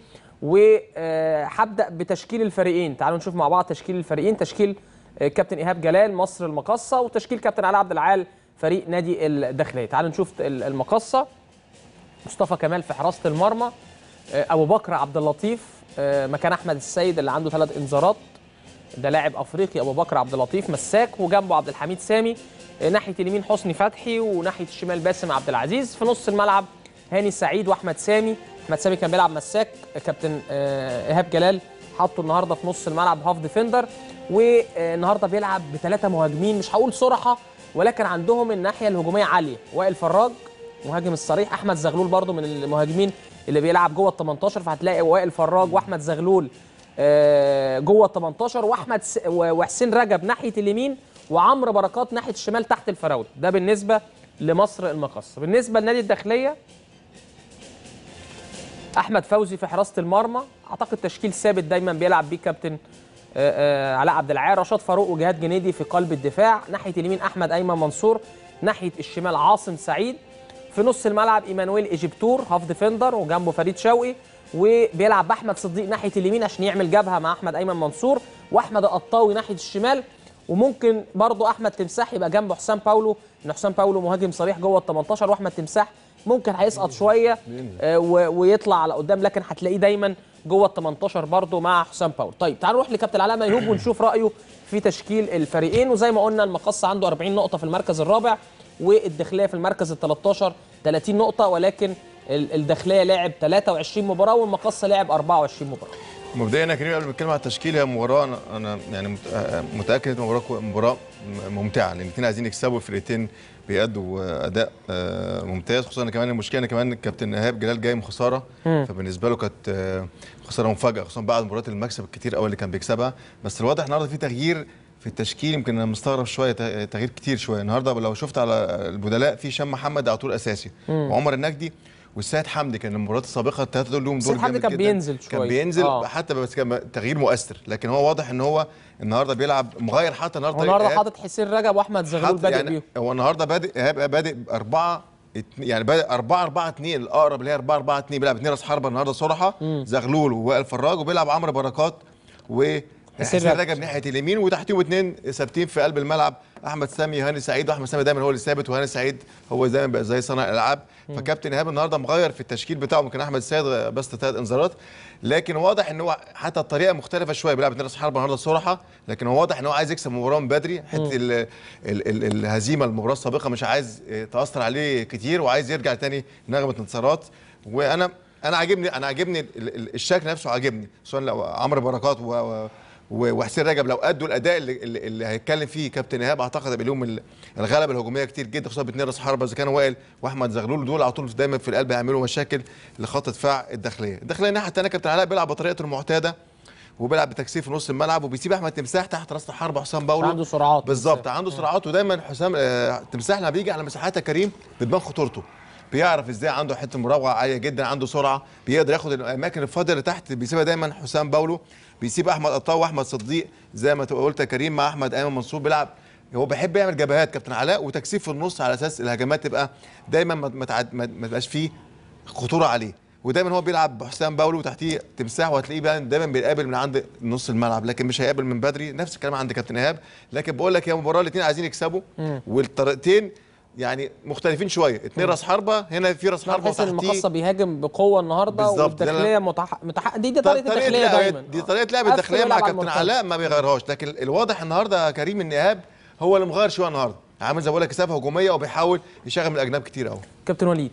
Speaker 1: وهبدا بتشكيل الفريقين تعالوا نشوف مع بعض تشكيل الفريقين تشكيل آه، كابتن ايهاب جلال مصر المقصه وتشكيل كابتن علاء عبد العال فريق نادي الداخليه تعالوا نشوف ال- المقصه مصطفى كمال في حراسه المرمى آه، ابو بكر عبد اللطيف آه، مكان احمد السيد اللي عنده ثلاث انذارات ده لاعب افريقي ابو بكر عبد اللطيف مساك وجنبه عبد الحميد سامي آه، ناحيه اليمين حسني فتحي وناحيه الشمال باسم عبد العزيز في نص الملعب هاني سعيد واحمد سامي احمد سامي كان بيلعب مساك آه، كابتن آه، ايهاب جلال حطه النهارده في نص الملعب هاف ديفندر والنهارده بيلعب بثلاثه مهاجمين مش هقول صرحه ولكن عندهم الناحيه الهجوميه عاليه وائل فراج مهاجم الصريح احمد زغلول برضو من المهاجمين اللي بيلعب جوه ال 18 فهتلاقي وائل فراج واحمد زغلول آه، جوه ال 18 واحمد س... و- وحسين رجب ناحيه اليمين وعمرو بركات ناحيه الشمال تحت الفراوده ده بالنسبه لمصر المقصه بالنسبه لنادي الداخليه احمد فوزي في حراسه المرمى اعتقد تشكيل ثابت دايما بيلعب بيه كابتن آه، آه، علاء عبد العال رشاد فاروق وجهاد جنيدي في قلب الدفاع ناحيه اليمين احمد ايمن منصور ناحيه الشمال عاصم سعيد في نص الملعب ايمانويل ايجيبتور هاف ديفندر وجنبه فريد شوقي وبيلعب باحمد صديق ناحيه اليمين عشان يعمل جبهه مع احمد ايمن منصور واحمد القطاوي ناحيه الشمال وممكن برضو احمد تمساح يبقى جنبه حسام باولو ان حسام باولو مهاجم صريح جوه ال 18 واحمد تمساح ممكن هيسقط شويه آه، و- ويطلع على قدام لكن هتلاقيه دايما جوه ال 18 برضو مع حسام باولو طيب تعالوا نروح لكابتن علاء ميهوب ونشوف رايه في تشكيل الفريقين وزي ما قلنا المقص عنده 40 نقطه في المركز الرابع والداخليه في المركز ال 13 30 نقطه ولكن ال- الداخليه لعب 23 مباراه والمقص لعب 24 مباراه
Speaker 3: مبدئيا يا كريم قبل ما نتكلم على التشكيل هي مباراه انا أنا يعني مت- آه، متاكد إن مباراه كو- مباراه م- ممتعه لان الاثنين عايزين يكسبوا الفرقتين بيأدوا آه، اداء آه، ممتاز خصوصا إن كمان المشكله ان كمان الكابتن ايهاب جلال جاي من خساره
Speaker 15: مم.
Speaker 3: فبالنسبه له كانت آه، خساره مفاجاه خصوصا بعد مباراه المكسب الكتير قوي اللي كان بيكسبها بس الواضح النهارده في تغيير في التشكيل يمكن انا مستغرب شويه ت- تغيير كتير شويه النهارده لو شفت على البدلاء في هشام محمد على طول اساسي
Speaker 1: مم.
Speaker 3: وعمر النجدي والسيد حمدي كان المباريات السابقه الثلاثه دول لهم دور
Speaker 1: السيد حمدي
Speaker 3: جامد
Speaker 1: كان
Speaker 3: جدا.
Speaker 1: بينزل
Speaker 3: كان
Speaker 1: شوية.
Speaker 3: بينزل
Speaker 1: آه.
Speaker 3: حتى بس كان تغيير مؤثر لكن هو واضح ان هو النهارده بيلعب مغير حتى النهارده
Speaker 1: هو النهارده
Speaker 3: إيهاب
Speaker 1: حاطط حسين رجب واحمد زغلول
Speaker 3: حط-
Speaker 1: بادئ
Speaker 3: يعني
Speaker 1: بيهم
Speaker 3: هو النهارده بادئ ايهاب بادئ باربعه اتن- يعني بادئ 4 4 2 الاقرب اللي هي 4 4 2 بيلعب اثنين راس حربه النهارده صراحه زغلول ووائل فراج وبيلعب عمرو بركات و
Speaker 1: حسين
Speaker 3: حسين
Speaker 1: رجب.
Speaker 3: رجب ناحيه اليمين وتحتيهم اثنين ثابتين في قلب الملعب احمد سامي هاني سعيد واحمد سامي دايما هو اللي ثابت وهاني سعيد هو دايما بقى زي صانع الالعاب فكابتن ايهاب النهارده مغير في التشكيل بتاعه ممكن احمد السيد بس ثلاث انذارات لكن واضح ان هو حتى الطريقه مختلفه شويه بيلعب اثنين راس حربه النهارده صراحه لكن هو واضح ان هو عايز يكسب المباراه من بدري حته ال ال ال الهزيمه المباراه السابقه مش عايز اه، تاثر عليه كتير وعايز يرجع تاني نغمه انتصارات وانا انا عاجبني انا عاجبني ال- ال- الشكل نفسه عاجبني خصوصا لو عمرو بركات و و و- وحسين رجب لو ادوا الاداء اللي, اللي, اللي هيتكلم فيه كابتن ايهاب اعتقد هيبقى لهم ال- الغلبه الهجوميه كتير جدا خصوصا باثنين راس حربه اذا كان وائل واحمد زغلول دول على طول دايما في القلب هيعملوا مشاكل لخط دفاع الداخليه الداخليه الناحيه الثانيه كابتن علاء بيلعب بطريقته المعتاده وبيلعب بتكثيف في نص الملعب وبيسيب احمد تمساح تحت راس الحربه حسام باولو
Speaker 1: عنده سرعات
Speaker 3: بالظبط عنده سرعات ودايما حسام آه، تمساح لما بيجي على مساحات يا كريم بتبان خطورته بيعرف ازاي عنده حته مراوغه عاليه جدا عنده سرعه بيقدر ياخد الاماكن الفاضيه اللي تحت بيسيبها دايما حسام باولو بيسيب احمد قطاو واحمد صديق زي ما تبقى قلت يا كريم مع احمد ايمن منصور بيلعب هو بيحب يعمل جبهات كابتن علاء وتكثيف في النص على اساس الهجمات تبقى دايما ما ما تعد- ما ما تبقاش فيه خطوره عليه ودايما هو بيلعب بحسام باولو وتحتيه تمساح وهتلاقيه بقى دايما بيقابل من عند نص الملعب لكن مش هيقابل من بدري نفس الكلام عند كابتن ايهاب لكن بقول لك هي مباراه الاثنين عايزين يكسبوا
Speaker 1: مم.
Speaker 3: والطريقتين يعني مختلفين شويه اثنين راس حربه هنا في راس حربه
Speaker 1: بحيث ان
Speaker 3: وتحتيه
Speaker 1: المقصه بيهاجم بقوه النهارده
Speaker 3: بالظبط، ده
Speaker 1: والداخليه
Speaker 3: أنا-
Speaker 1: متح... متح... دي, دي طريقه الداخليه
Speaker 3: لعب-
Speaker 1: دايما
Speaker 3: دي طريقه لعب
Speaker 1: قفل
Speaker 3: الداخليه مع
Speaker 1: ويلعب على
Speaker 3: كابتن
Speaker 1: المرتد.
Speaker 3: علاء ما بيغيرهاش لكن الواضح النهارده يا كريم ان ايهاب هو اللي مغير شويه النهارده عامل زي ما بقول لك كثافه هجوميه وبيحاول يشغل من الاجناب كتير قوي
Speaker 1: كابتن وليد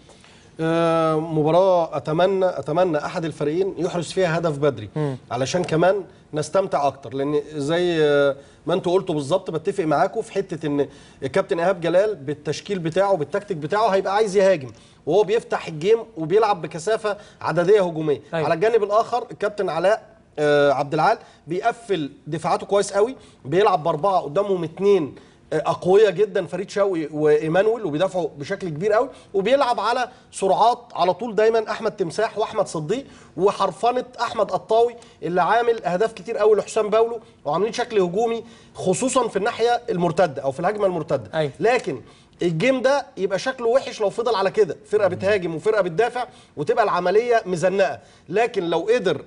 Speaker 2: آه، مباراة أتمنى أتمنى أحد الفريقين يحرز فيها هدف بدري علشان كمان نستمتع أكتر لأن زي آه، ما أنتوا قلتوا بالظبط بتفق معاكم في حتة إن الكابتن إيهاب جلال بالتشكيل بتاعه بالتكتيك بتاعه هيبقى عايز يهاجم وهو بيفتح الجيم وبيلعب بكثافة عددية هجومية
Speaker 1: أيوة.
Speaker 2: على الجانب الآخر الكابتن علاء آه، عبد العال بيقفل دفاعاته كويس قوي بيلعب بأربعة قدامهم اتنين اقوياء جدا فريد شوقي وايمانويل وبيدافعوا بشكل كبير قوي وبيلعب على سرعات على طول دايما احمد تمساح واحمد صديق وحرفنه احمد قطاوي اللي عامل اهداف كتير قوي لحسام باولو وعاملين شكل هجومي خصوصا في الناحيه المرتده او في الهجمه المرتده
Speaker 1: أيوة.
Speaker 2: لكن الجيم ده يبقى شكله وحش لو فضل على كده فرقه بتهاجم وفرقه بتدافع وتبقى العمليه مزنقه لكن لو قدر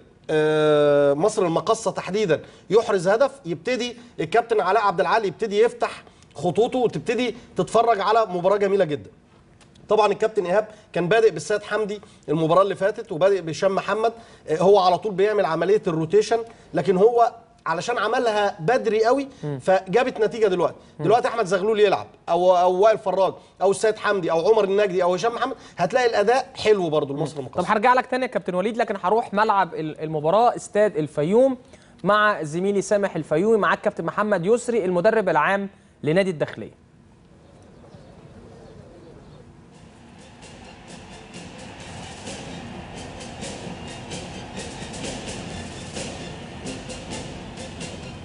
Speaker 2: آه، مصر المقصه تحديدا يحرز هدف يبتدي الكابتن علاء عبد العال يبتدي يفتح خطوطه وتبتدي تتفرج على مباراه جميله جدا طبعا الكابتن ايهاب كان بادئ بالسيد حمدي المباراه اللي فاتت وبادئ بهشام محمد آه، هو على طول بيعمل عمليه الروتيشن لكن هو علشان عملها بدري قوي فجابت نتيجه دلوقتي دلوقتي احمد زغلول يلعب او او وائل فراج او السيد حمدي او عمر النجدي او هشام محمد هتلاقي الاداء حلو برضو لمصر المقصه
Speaker 1: طب هرجع لك تاني يا كابتن وليد لكن هروح ملعب ال- المباراه استاد الفيوم مع زميلي سامح الفيومي مع الكابتن محمد يسري المدرب العام لنادي الداخليه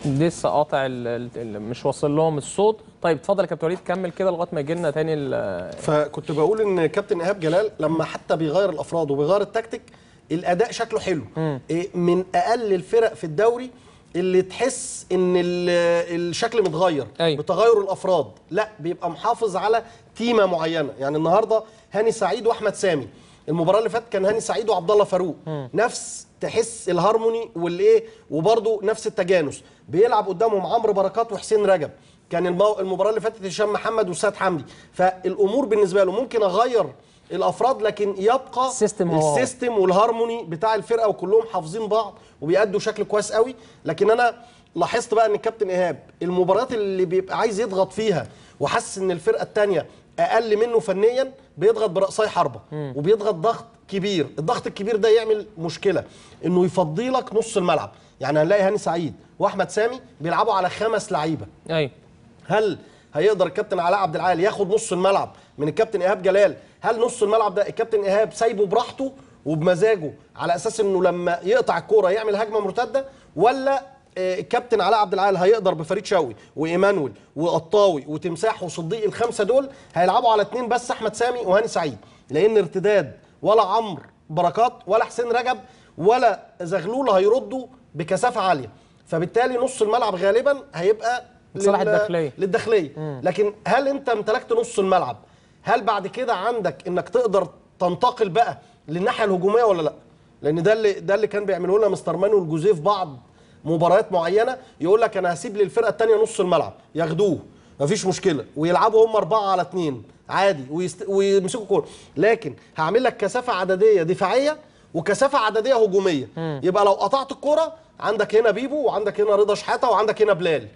Speaker 1: لسه قاطع ال- ال- ال- مش واصل لهم الصوت طيب اتفضل يا كابتن وليد كمل كده لغايه ما يجي لنا تاني ال-
Speaker 2: فكنت بقول ان كابتن ايهاب جلال لما حتى بيغير الافراد وبيغير التكتيك الاداء شكله حلو إيه، من اقل الفرق في الدوري اللي تحس ان ال- الشكل متغير أيوة. بتغير الافراد لا بيبقى محافظ على تيمه معينه يعني النهارده هاني سعيد واحمد سامي المباراه اللي فاتت كان هاني سعيد وعبد الله فاروق نفس تحس الهارموني والايه وبرده نفس التجانس بيلعب قدامهم عمرو بركات وحسين رجب كان المو... المباراه اللي فاتت هشام محمد وسيد حمدي فالامور بالنسبه له ممكن اغير الافراد لكن يبقى
Speaker 1: السيستم هو هو.
Speaker 2: السيستم والهارموني بتاع الفرقه وكلهم حافظين بعض وبيأدوا شكل كويس قوي لكن انا لاحظت بقى ان الكابتن ايهاب المباريات اللي بيبقى عايز يضغط فيها وحاسس ان الفرقه الثانيه اقل منه فنيا بيضغط برأسي حربه وبيضغط ضغط كبير الضغط الكبير ده يعمل مشكله انه يفضي لك نص الملعب يعني هنلاقي هاني سعيد واحمد سامي بيلعبوا على خمس لعيبه
Speaker 1: ايوه
Speaker 2: هل هيقدر الكابتن علاء عبد العال ياخد نص الملعب من الكابتن ايهاب جلال هل نص الملعب ده الكابتن ايهاب سايبه براحته وبمزاجه على اساس انه لما يقطع الكوره يعمل هجمه مرتده ولا آه، الكابتن علاء عبد العال هيقدر بفريد شوقي وايمانويل وقطاوي وتمساح وصديق الخمسه دول هيلعبوا على اتنين بس احمد سامي وهاني سعيد لان ارتداد ولا عمرو بركات ولا حسين رجب ولا زغلول هيردوا بكثافه عاليه فبالتالي نص الملعب غالبا هيبقى
Speaker 1: لصالح
Speaker 2: لل-
Speaker 1: الداخلية.
Speaker 2: للداخليه لكن هل انت امتلكت نص الملعب هل بعد كده عندك انك تقدر تنتقل بقى للناحيه الهجوميه ولا لا لان ده اللي ده اللي كان بيعمله لنا مستر مانو الجوزيه في بعض مباريات معينه يقول لك انا هسيب للفرقه الثانيه نص الملعب ياخدوه مفيش مشكله ويلعبوا هم أربعة على اثنين عادي ويست... ويمسكوا كوره لكن هعمل لك كثافه عدديه دفاعيه وكثافه عدديه هجوميه يبقى لو قطعت الكوره عندك هنا بيبو وعندك هنا رضا شحاته وعندك هنا بلال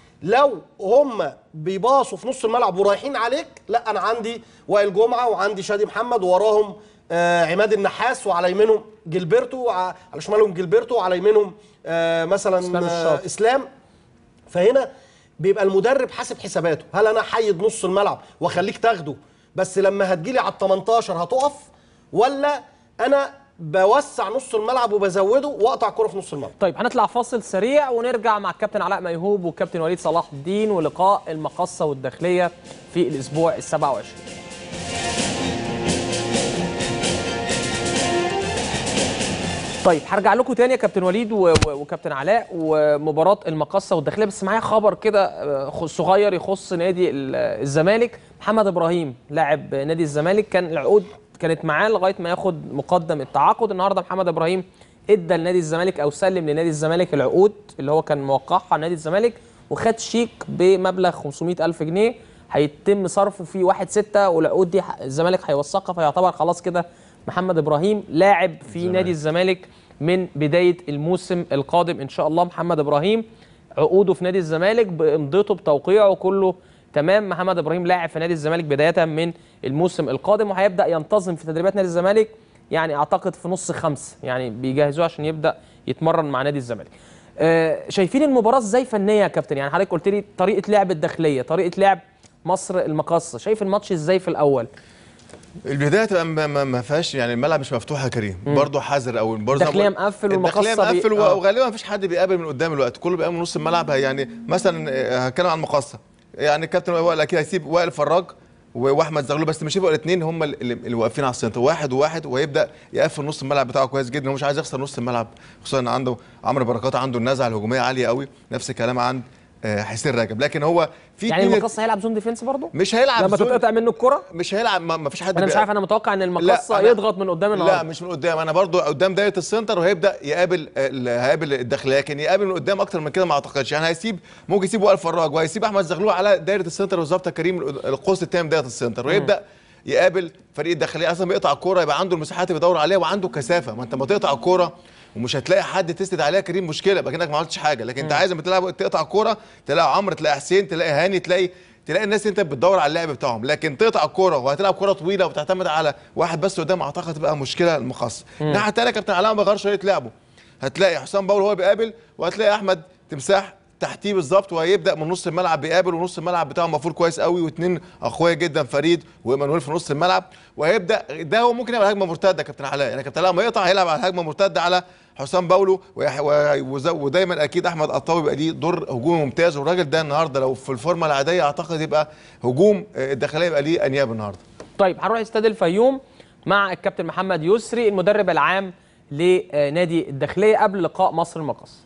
Speaker 2: لو هم بيباصوا في نص الملعب ورايحين عليك لا انا عندي وائل جمعه وعندي شادي محمد ووراهم آه عماد النحاس وعلى يمينهم جilberto وع- على شمالهم جilberto وعلى يمينهم آه مثلا
Speaker 1: إسلام
Speaker 2: آه
Speaker 1: الشاطر.
Speaker 2: اسلام فهنا بيبقى المدرب حاسب حساباته هل انا حيد نص الملعب واخليك تاخده بس لما هتجيلي على ال 18 هتقف ولا انا بوسع نص الملعب وبزوده واقطع كرة في نص الملعب
Speaker 1: طيب هنطلع فاصل سريع ونرجع مع الكابتن علاء ميهوب والكابتن وليد صلاح الدين ولقاء المقصه والداخليه في الاسبوع ال 27 طيب هرجع لكم تاني يا كابتن وليد و- و- وكابتن علاء ومباراه المقصه والداخليه بس معايا خبر كده آه، خ- صغير يخص نادي ال- الزمالك محمد ابراهيم لاعب نادي الزمالك كان العقود كانت معاه لغايه ما ياخد مقدم التعاقد النهارده محمد ابراهيم ادى لنادي الزمالك او سلم لنادي الزمالك العقود اللي هو كان موقعها نادي الزمالك وخد شيك بمبلغ 500 الف جنيه هيتم صرفه في 1 6 والعقود دي ح- الزمالك هيوثقها فيعتبر خلاص كده محمد ابراهيم لاعب في نادي الزمالك من بدايه الموسم القادم ان شاء الله محمد ابراهيم عقوده في نادي الزمالك بامضته بتوقيعه كله تمام محمد ابراهيم لاعب في نادي الزمالك بدايه من الموسم القادم وهيبدا ينتظم في تدريبات نادي الزمالك يعني اعتقد في نص خمسه يعني بيجهزوه عشان يبدا يتمرن مع نادي الزمالك آه شايفين المباراه ازاي فنيه يا كابتن يعني حضرتك قلت لي طريقه لعب الداخليه طريقه لعب مصر المقاصه شايف الماتش ازاي في الاول
Speaker 3: البدايه تبقى ما, ما, ما فيهاش يعني الملعب مش مفتوح يا كريم برضه حذر او برضه
Speaker 1: الداخلية مقفل
Speaker 3: الداخليه
Speaker 1: والمقصة بي-
Speaker 3: مقفل و-
Speaker 1: آه.
Speaker 3: وغالبا ما فيش حد بيقابل من قدام الوقت كله بيقابل من نص الملعب يعني مثلا آه، هتكلم عن المقصه يعني الكابتن وائل اكيد هيسيب وائل فراج و- واحمد زغلول بس مش هيبقوا الاثنين هم اللي, اللي واقفين على السنتر واحد وواحد وهيبدا يقفل نص الملعب بتاعه كويس جدا هو مش عايز يخسر نص الملعب خصوصا ان عنده عمرو بركات عنده النزعه الهجوميه عاليه قوي نفس الكلام عند آه، حسين رجب لكن هو في
Speaker 1: يعني
Speaker 3: اتنين-
Speaker 1: المقصه هيلعب زون ديفense برضه
Speaker 3: مش هيلعب
Speaker 1: لما
Speaker 3: زون-
Speaker 1: تتقطع منه الكره
Speaker 3: مش هيلعب ما ما فيش حد
Speaker 1: انا مش
Speaker 3: بيقابل.
Speaker 1: عارف انا متوقع ان المقصه
Speaker 3: لا، أنا-
Speaker 1: يضغط من قدام النهارده
Speaker 3: لا مش من قدام انا برضو قدام دايره السنتر وهيبدا يقابل ال- هيقابل الداخليه لكن يقابل من قدام اكتر من كده ما اعتقدش يعني هيسيب ممكن يسيب وائل فراج وهيسيب احمد زغلول على دايره السنتر بالظبط يا كريم القوس التام دايره السنتر ويبدا يقابل فريق الداخليه اصلا بيقطع الكوره يبقى عنده المساحات اللي بيدور عليها وعنده كثافه ما انت ما تقطع الكوره ومش هتلاقي حد تسند عليها كريم مشكله يبقى كانك ما عملتش حاجه لكن انت عايز لما تلعب تقطع الكوره تلاقي عمرو تلاقي حسين تلاقي هاني تلاقي تلاقي الناس اللي انت بتدور على اللعب بتاعهم لكن تقطع الكوره وهتلعب كوره طويله وتعتمد على واحد بس قدام اعتقد تبقى مشكله المخصص
Speaker 1: مم.
Speaker 3: الناحيه الثانيه كابتن علاء ما غيرش طريقه لعبه هتلاقي حسام باول هو بيقابل وهتلاقي احمد تمساح تحتيه بالظبط وهيبدا من نص الملعب بيقابل ونص الملعب بتاعه مفروض كويس قوي واثنين اقوياء جدا فريد وايمانويل في نص الملعب وهيبدا ده هو ممكن يعمل هجمه مرتده كابتن علاء يعني كابتن علاء لما يقطع هيلعب على هجمه مرتده على حسام باولو ويح- و- وز- ودايما اكيد احمد قطاوي يبقى ليه دور هجومي ممتاز والراجل ده النهارده لو في الفورمه العاديه اعتقد يبقى هجوم آه، الداخليه يبقى ليه انياب النهارده
Speaker 1: طيب هنروح استاد الفيوم مع الكابتن محمد يسري المدرب العام لنادي الداخليه قبل لقاء مصر المقص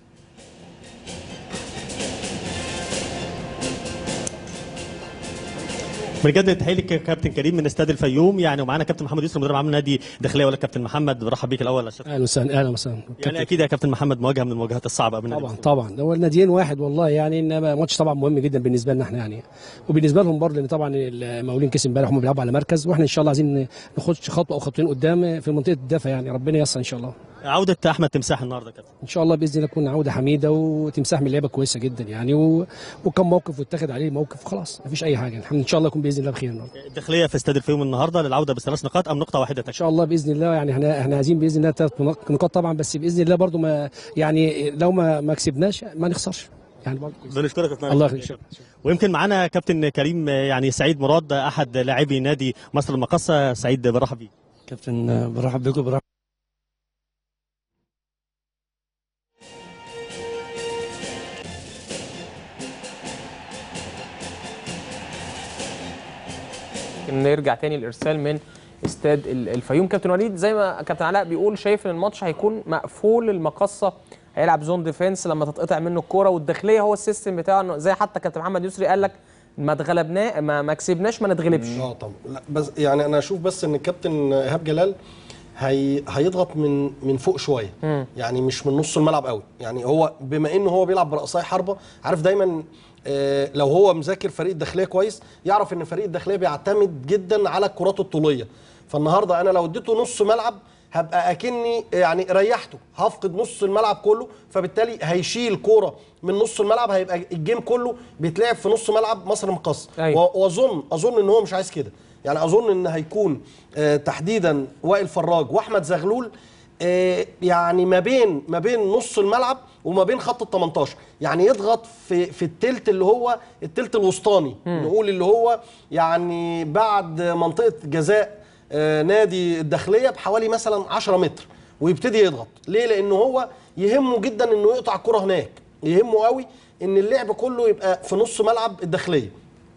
Speaker 15: بجد تحية لك يا كابتن كريم من استاد الفيوم يعني ومعانا كابتن محمد يسر مدرب عام نادي الداخليه ولا كابتن محمد برحب بيك الاول عشان
Speaker 16: اهلا وسهلا اهلا وسهلا
Speaker 15: يعني اكيد يا كابتن محمد مواجهه من المواجهات الصعبه بين
Speaker 16: طبعا طبعا هو الناديين واحد والله يعني انما ماتش طبعا مهم جدا بالنسبه لنا احنا يعني وبالنسبه لهم برضه لان طبعا المقاولين كسب امبارح هم بيلعبوا على مركز واحنا ان شاء الله عايزين نخش خطوه او خطوتين قدام في منطقه الدفع يعني ربنا ييسر ان شاء الله
Speaker 15: عوده احمد تمساح النهارده يا كابتن
Speaker 16: ان شاء الله باذن الله تكون عوده حميده وتمساح من لعيبه كويسه جدا يعني و... وكم موقف واتخذ عليه موقف خلاص مفيش اي حاجه الحمد ان شاء الله يكون باذن الله بخير النهارده
Speaker 15: الداخليه في استاد الفيوم النهارده للعوده بثلاث نقاط ام نقطه واحده
Speaker 16: ان شاء الله باذن الله يعني احنا احنا عايزين باذن الله ثلاث نقاط طبعا بس باذن الله برضو ما يعني لو ما ما كسبناش ما نخسرش يعني برضو
Speaker 15: بنشكرك يا كابتن
Speaker 16: الله يخليك
Speaker 15: ويمكن معانا كابتن كريم يعني سعيد مراد احد لاعبي نادي مصر المقاصه سعيد برحب بيك
Speaker 16: كابتن برحب بكم برحب
Speaker 1: نرجع تاني الارسال من استاد ال- الفيوم كابتن وليد زي ما كابتن علاء بيقول شايف ان الماتش هيكون مقفول المقصه هيلعب زون ديفense لما تتقطع منه الكوره والداخليه هو السيستم بتاعه انه زي حتى كابتن محمد يسري قال لك ما اتغلبنا ما, ما كسبناش ما نتغلبش
Speaker 2: اه طبعا لا بس يعني انا اشوف بس ان الكابتن ايهاب جلال هي هيضغط من من فوق شويه
Speaker 1: مم.
Speaker 2: يعني مش من نص الملعب قوي يعني هو بما انه هو بيلعب برأساي حربه عارف دايما آه، لو هو مذاكر فريق الداخليه كويس يعرف ان فريق الداخليه بيعتمد جدا على الكرات الطوليه فالنهارده انا لو اديته نص ملعب هبقى اكني يعني ريحته هفقد نص الملعب كله فبالتالي هيشيل كوره من نص الملعب هيبقى الجيم كله بيتلعب في نص ملعب مصر مقص
Speaker 1: أيوة.
Speaker 2: و- واظن اظن ان هو مش عايز كده يعني اظن ان هيكون آه، تحديدا وائل فراج واحمد زغلول آه، يعني ما بين ما بين نص الملعب وما بين خط ال 18 يعني يضغط في في التلت اللي هو التلت الوسطاني
Speaker 1: مم.
Speaker 2: نقول اللي هو يعني بعد منطقه جزاء آه، نادي الداخليه بحوالي مثلا 10 متر ويبتدي يضغط ليه لانه هو يهمه جدا انه يقطع الكره هناك يهمه قوي ان اللعب كله يبقى في نص ملعب الداخليه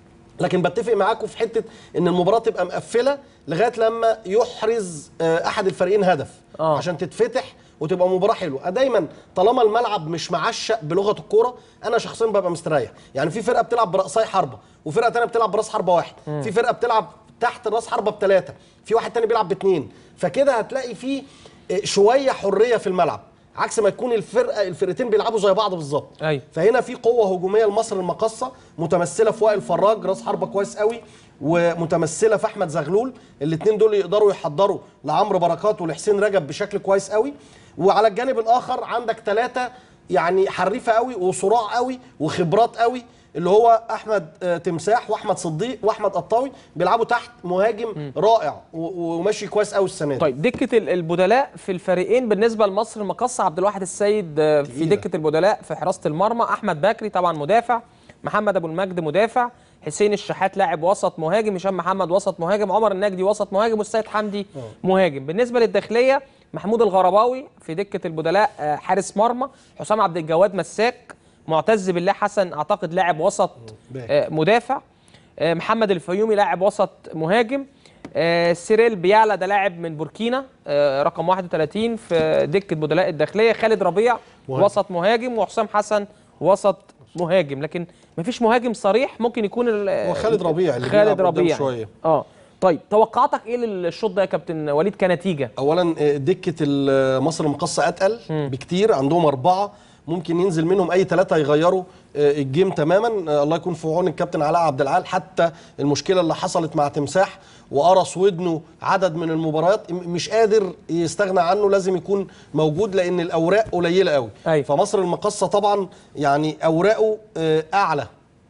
Speaker 2: لكن بتفق معاكم في حته ان المباراه تبقى مقفله لغايه لما يحرز آه، احد الفريقين هدف
Speaker 1: آه.
Speaker 2: عشان تتفتح وتبقى مباراه حلوه دايما طالما الملعب مش معشق بلغه الكوره انا شخصيا ببقى مستريح يعني في فرقه بتلعب براساي حربه وفرقه تانية بتلعب براس حربه واحد
Speaker 1: مم.
Speaker 2: في فرقه بتلعب تحت راس حربه بثلاثه في واحد تاني بيلعب باثنين فكده هتلاقي في آه، شويه حريه في الملعب عكس ما يكون الفرقه الفرقتين بيلعبوا زي بعض بالظبط
Speaker 1: ايوه
Speaker 2: فهنا في قوه هجوميه لمصر المقاصه متمثله في وائل فراج راس حربه كويس قوي ومتمثله في احمد زغلول الاثنين دول يقدروا يحضروا لعمرو بركات ولحسين رجب بشكل كويس قوي وعلى الجانب الاخر عندك ثلاثه يعني حريفه قوي وصراع قوي وخبرات قوي اللي هو احمد آه، تمساح واحمد صديق واحمد قطاوي بيلعبوا تحت مهاجم رائع و- وماشي كويس قوي السنه دي
Speaker 1: طيب دكه ال- البدلاء في الفريقين بالنسبه لمصر المقصه عبد الواحد السيد آه، في دكه البدلاء في حراسه المرمى احمد بكري طبعا مدافع محمد ابو المجد مدافع حسين الشحات لاعب وسط مهاجم هشام محمد وسط مهاجم عمر النجدي وسط مهاجم والسيد حمدي مهاجم بالنسبه للداخليه محمود الغرباوي في دكه البدلاء آه، حارس مرمى حسام عبد الجواد مساك معتز بالله حسن اعتقد لاعب وسط آه، مدافع آه، محمد الفيومي لاعب وسط مهاجم آه، سيريل بيالا ده لاعب من بوركينا آه، رقم 31 في دكه بدلاء الداخليه خالد ربيع
Speaker 2: مهاجم.
Speaker 1: وسط مهاجم وحسام حسن وسط مهاجم لكن مفيش مهاجم صريح ممكن يكون ال-
Speaker 2: هو خالد ربيع اللي
Speaker 1: خالد
Speaker 2: بيلعب قدام
Speaker 1: ربيع
Speaker 2: شوية.
Speaker 1: اه طيب توقعاتك ايه للشوط ده يا كابتن وليد كنتيجه
Speaker 2: اولا آه، دكه ال- مصر المقصه اتقل بكتير عندهم اربعه ممكن ينزل منهم اي ثلاثه يغيروا آه، الجيم تماما آه، الله يكون في عون الكابتن علاء عبد العال حتى المشكله اللي حصلت مع تمساح وقرص ودنه عدد من المباريات م- مش قادر يستغنى عنه لازم يكون موجود لان الاوراق قليله قوي
Speaker 1: أيوة.
Speaker 2: فمصر المقصه طبعا يعني اوراقه آه، اعلى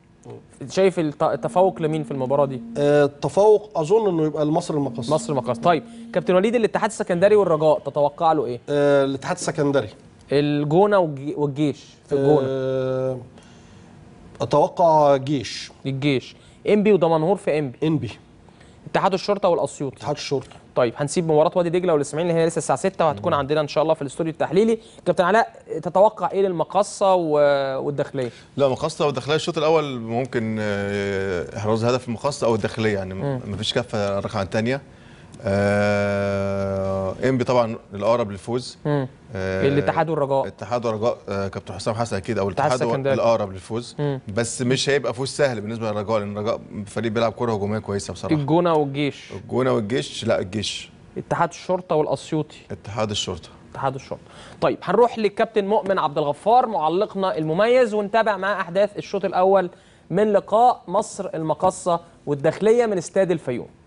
Speaker 1: شايف الت- التفوق لمين في المباراه دي
Speaker 2: آه، التفوق اظن انه يبقى لمصر المقصه
Speaker 1: مصر المقاصه طيب كابتن وليد الاتحاد السكندري والرجاء تتوقع له ايه
Speaker 2: آه، الاتحاد السكندري
Speaker 1: الجونه والج- والجيش في الجونه
Speaker 2: آه، اتوقع جيش
Speaker 1: الجيش انبي ودمنهور في انبي
Speaker 2: انبي
Speaker 1: اتحاد الشرطه والاسيوطي
Speaker 2: اتحاد الشرطه
Speaker 1: طيب هنسيب مباراه وادي دجله والاسماعيلي اللي هي لسه الساعه 6 وهتكون عندنا ان شاء الله في الاستوديو التحليلي كابتن علاء تتوقع ايه للمقصه و- والداخليه
Speaker 3: لا مقصة والداخلية الشوط الأول ممكن آه، إحراز هدف المقصة أو الداخلية يعني
Speaker 1: مم.
Speaker 3: ما فيش كفة الركعة الثانية آه إنبي طبعا الأقرب للفوز
Speaker 1: مم.
Speaker 3: آه،
Speaker 1: الاتحاد والرجاء
Speaker 3: الاتحاد والرجاء آه، كابتن حسام حسن أكيد أو
Speaker 1: الاتحاد
Speaker 3: الاتحاد هو
Speaker 1: السكندري.
Speaker 3: الأقرب للفوز
Speaker 1: مم.
Speaker 3: بس مش هيبقى فوز سهل بالنسبة للرجاء لأن الرجاء فريق بيلعب كرة هجومية كويسة بصراحة
Speaker 1: الجونه والجيش
Speaker 3: الجونة والجيش لا الجيش
Speaker 1: اتحاد الشرطه والاسيوطي
Speaker 3: اتحاد الشرطة
Speaker 1: اتحاد الشرطه طيب هنروح للكابتن مؤمن عبد الغفار معلقنا المميز ونتابع مع احداث الشوط الاول من لقاء مصر المقصه والداخليه من استاد الفيوم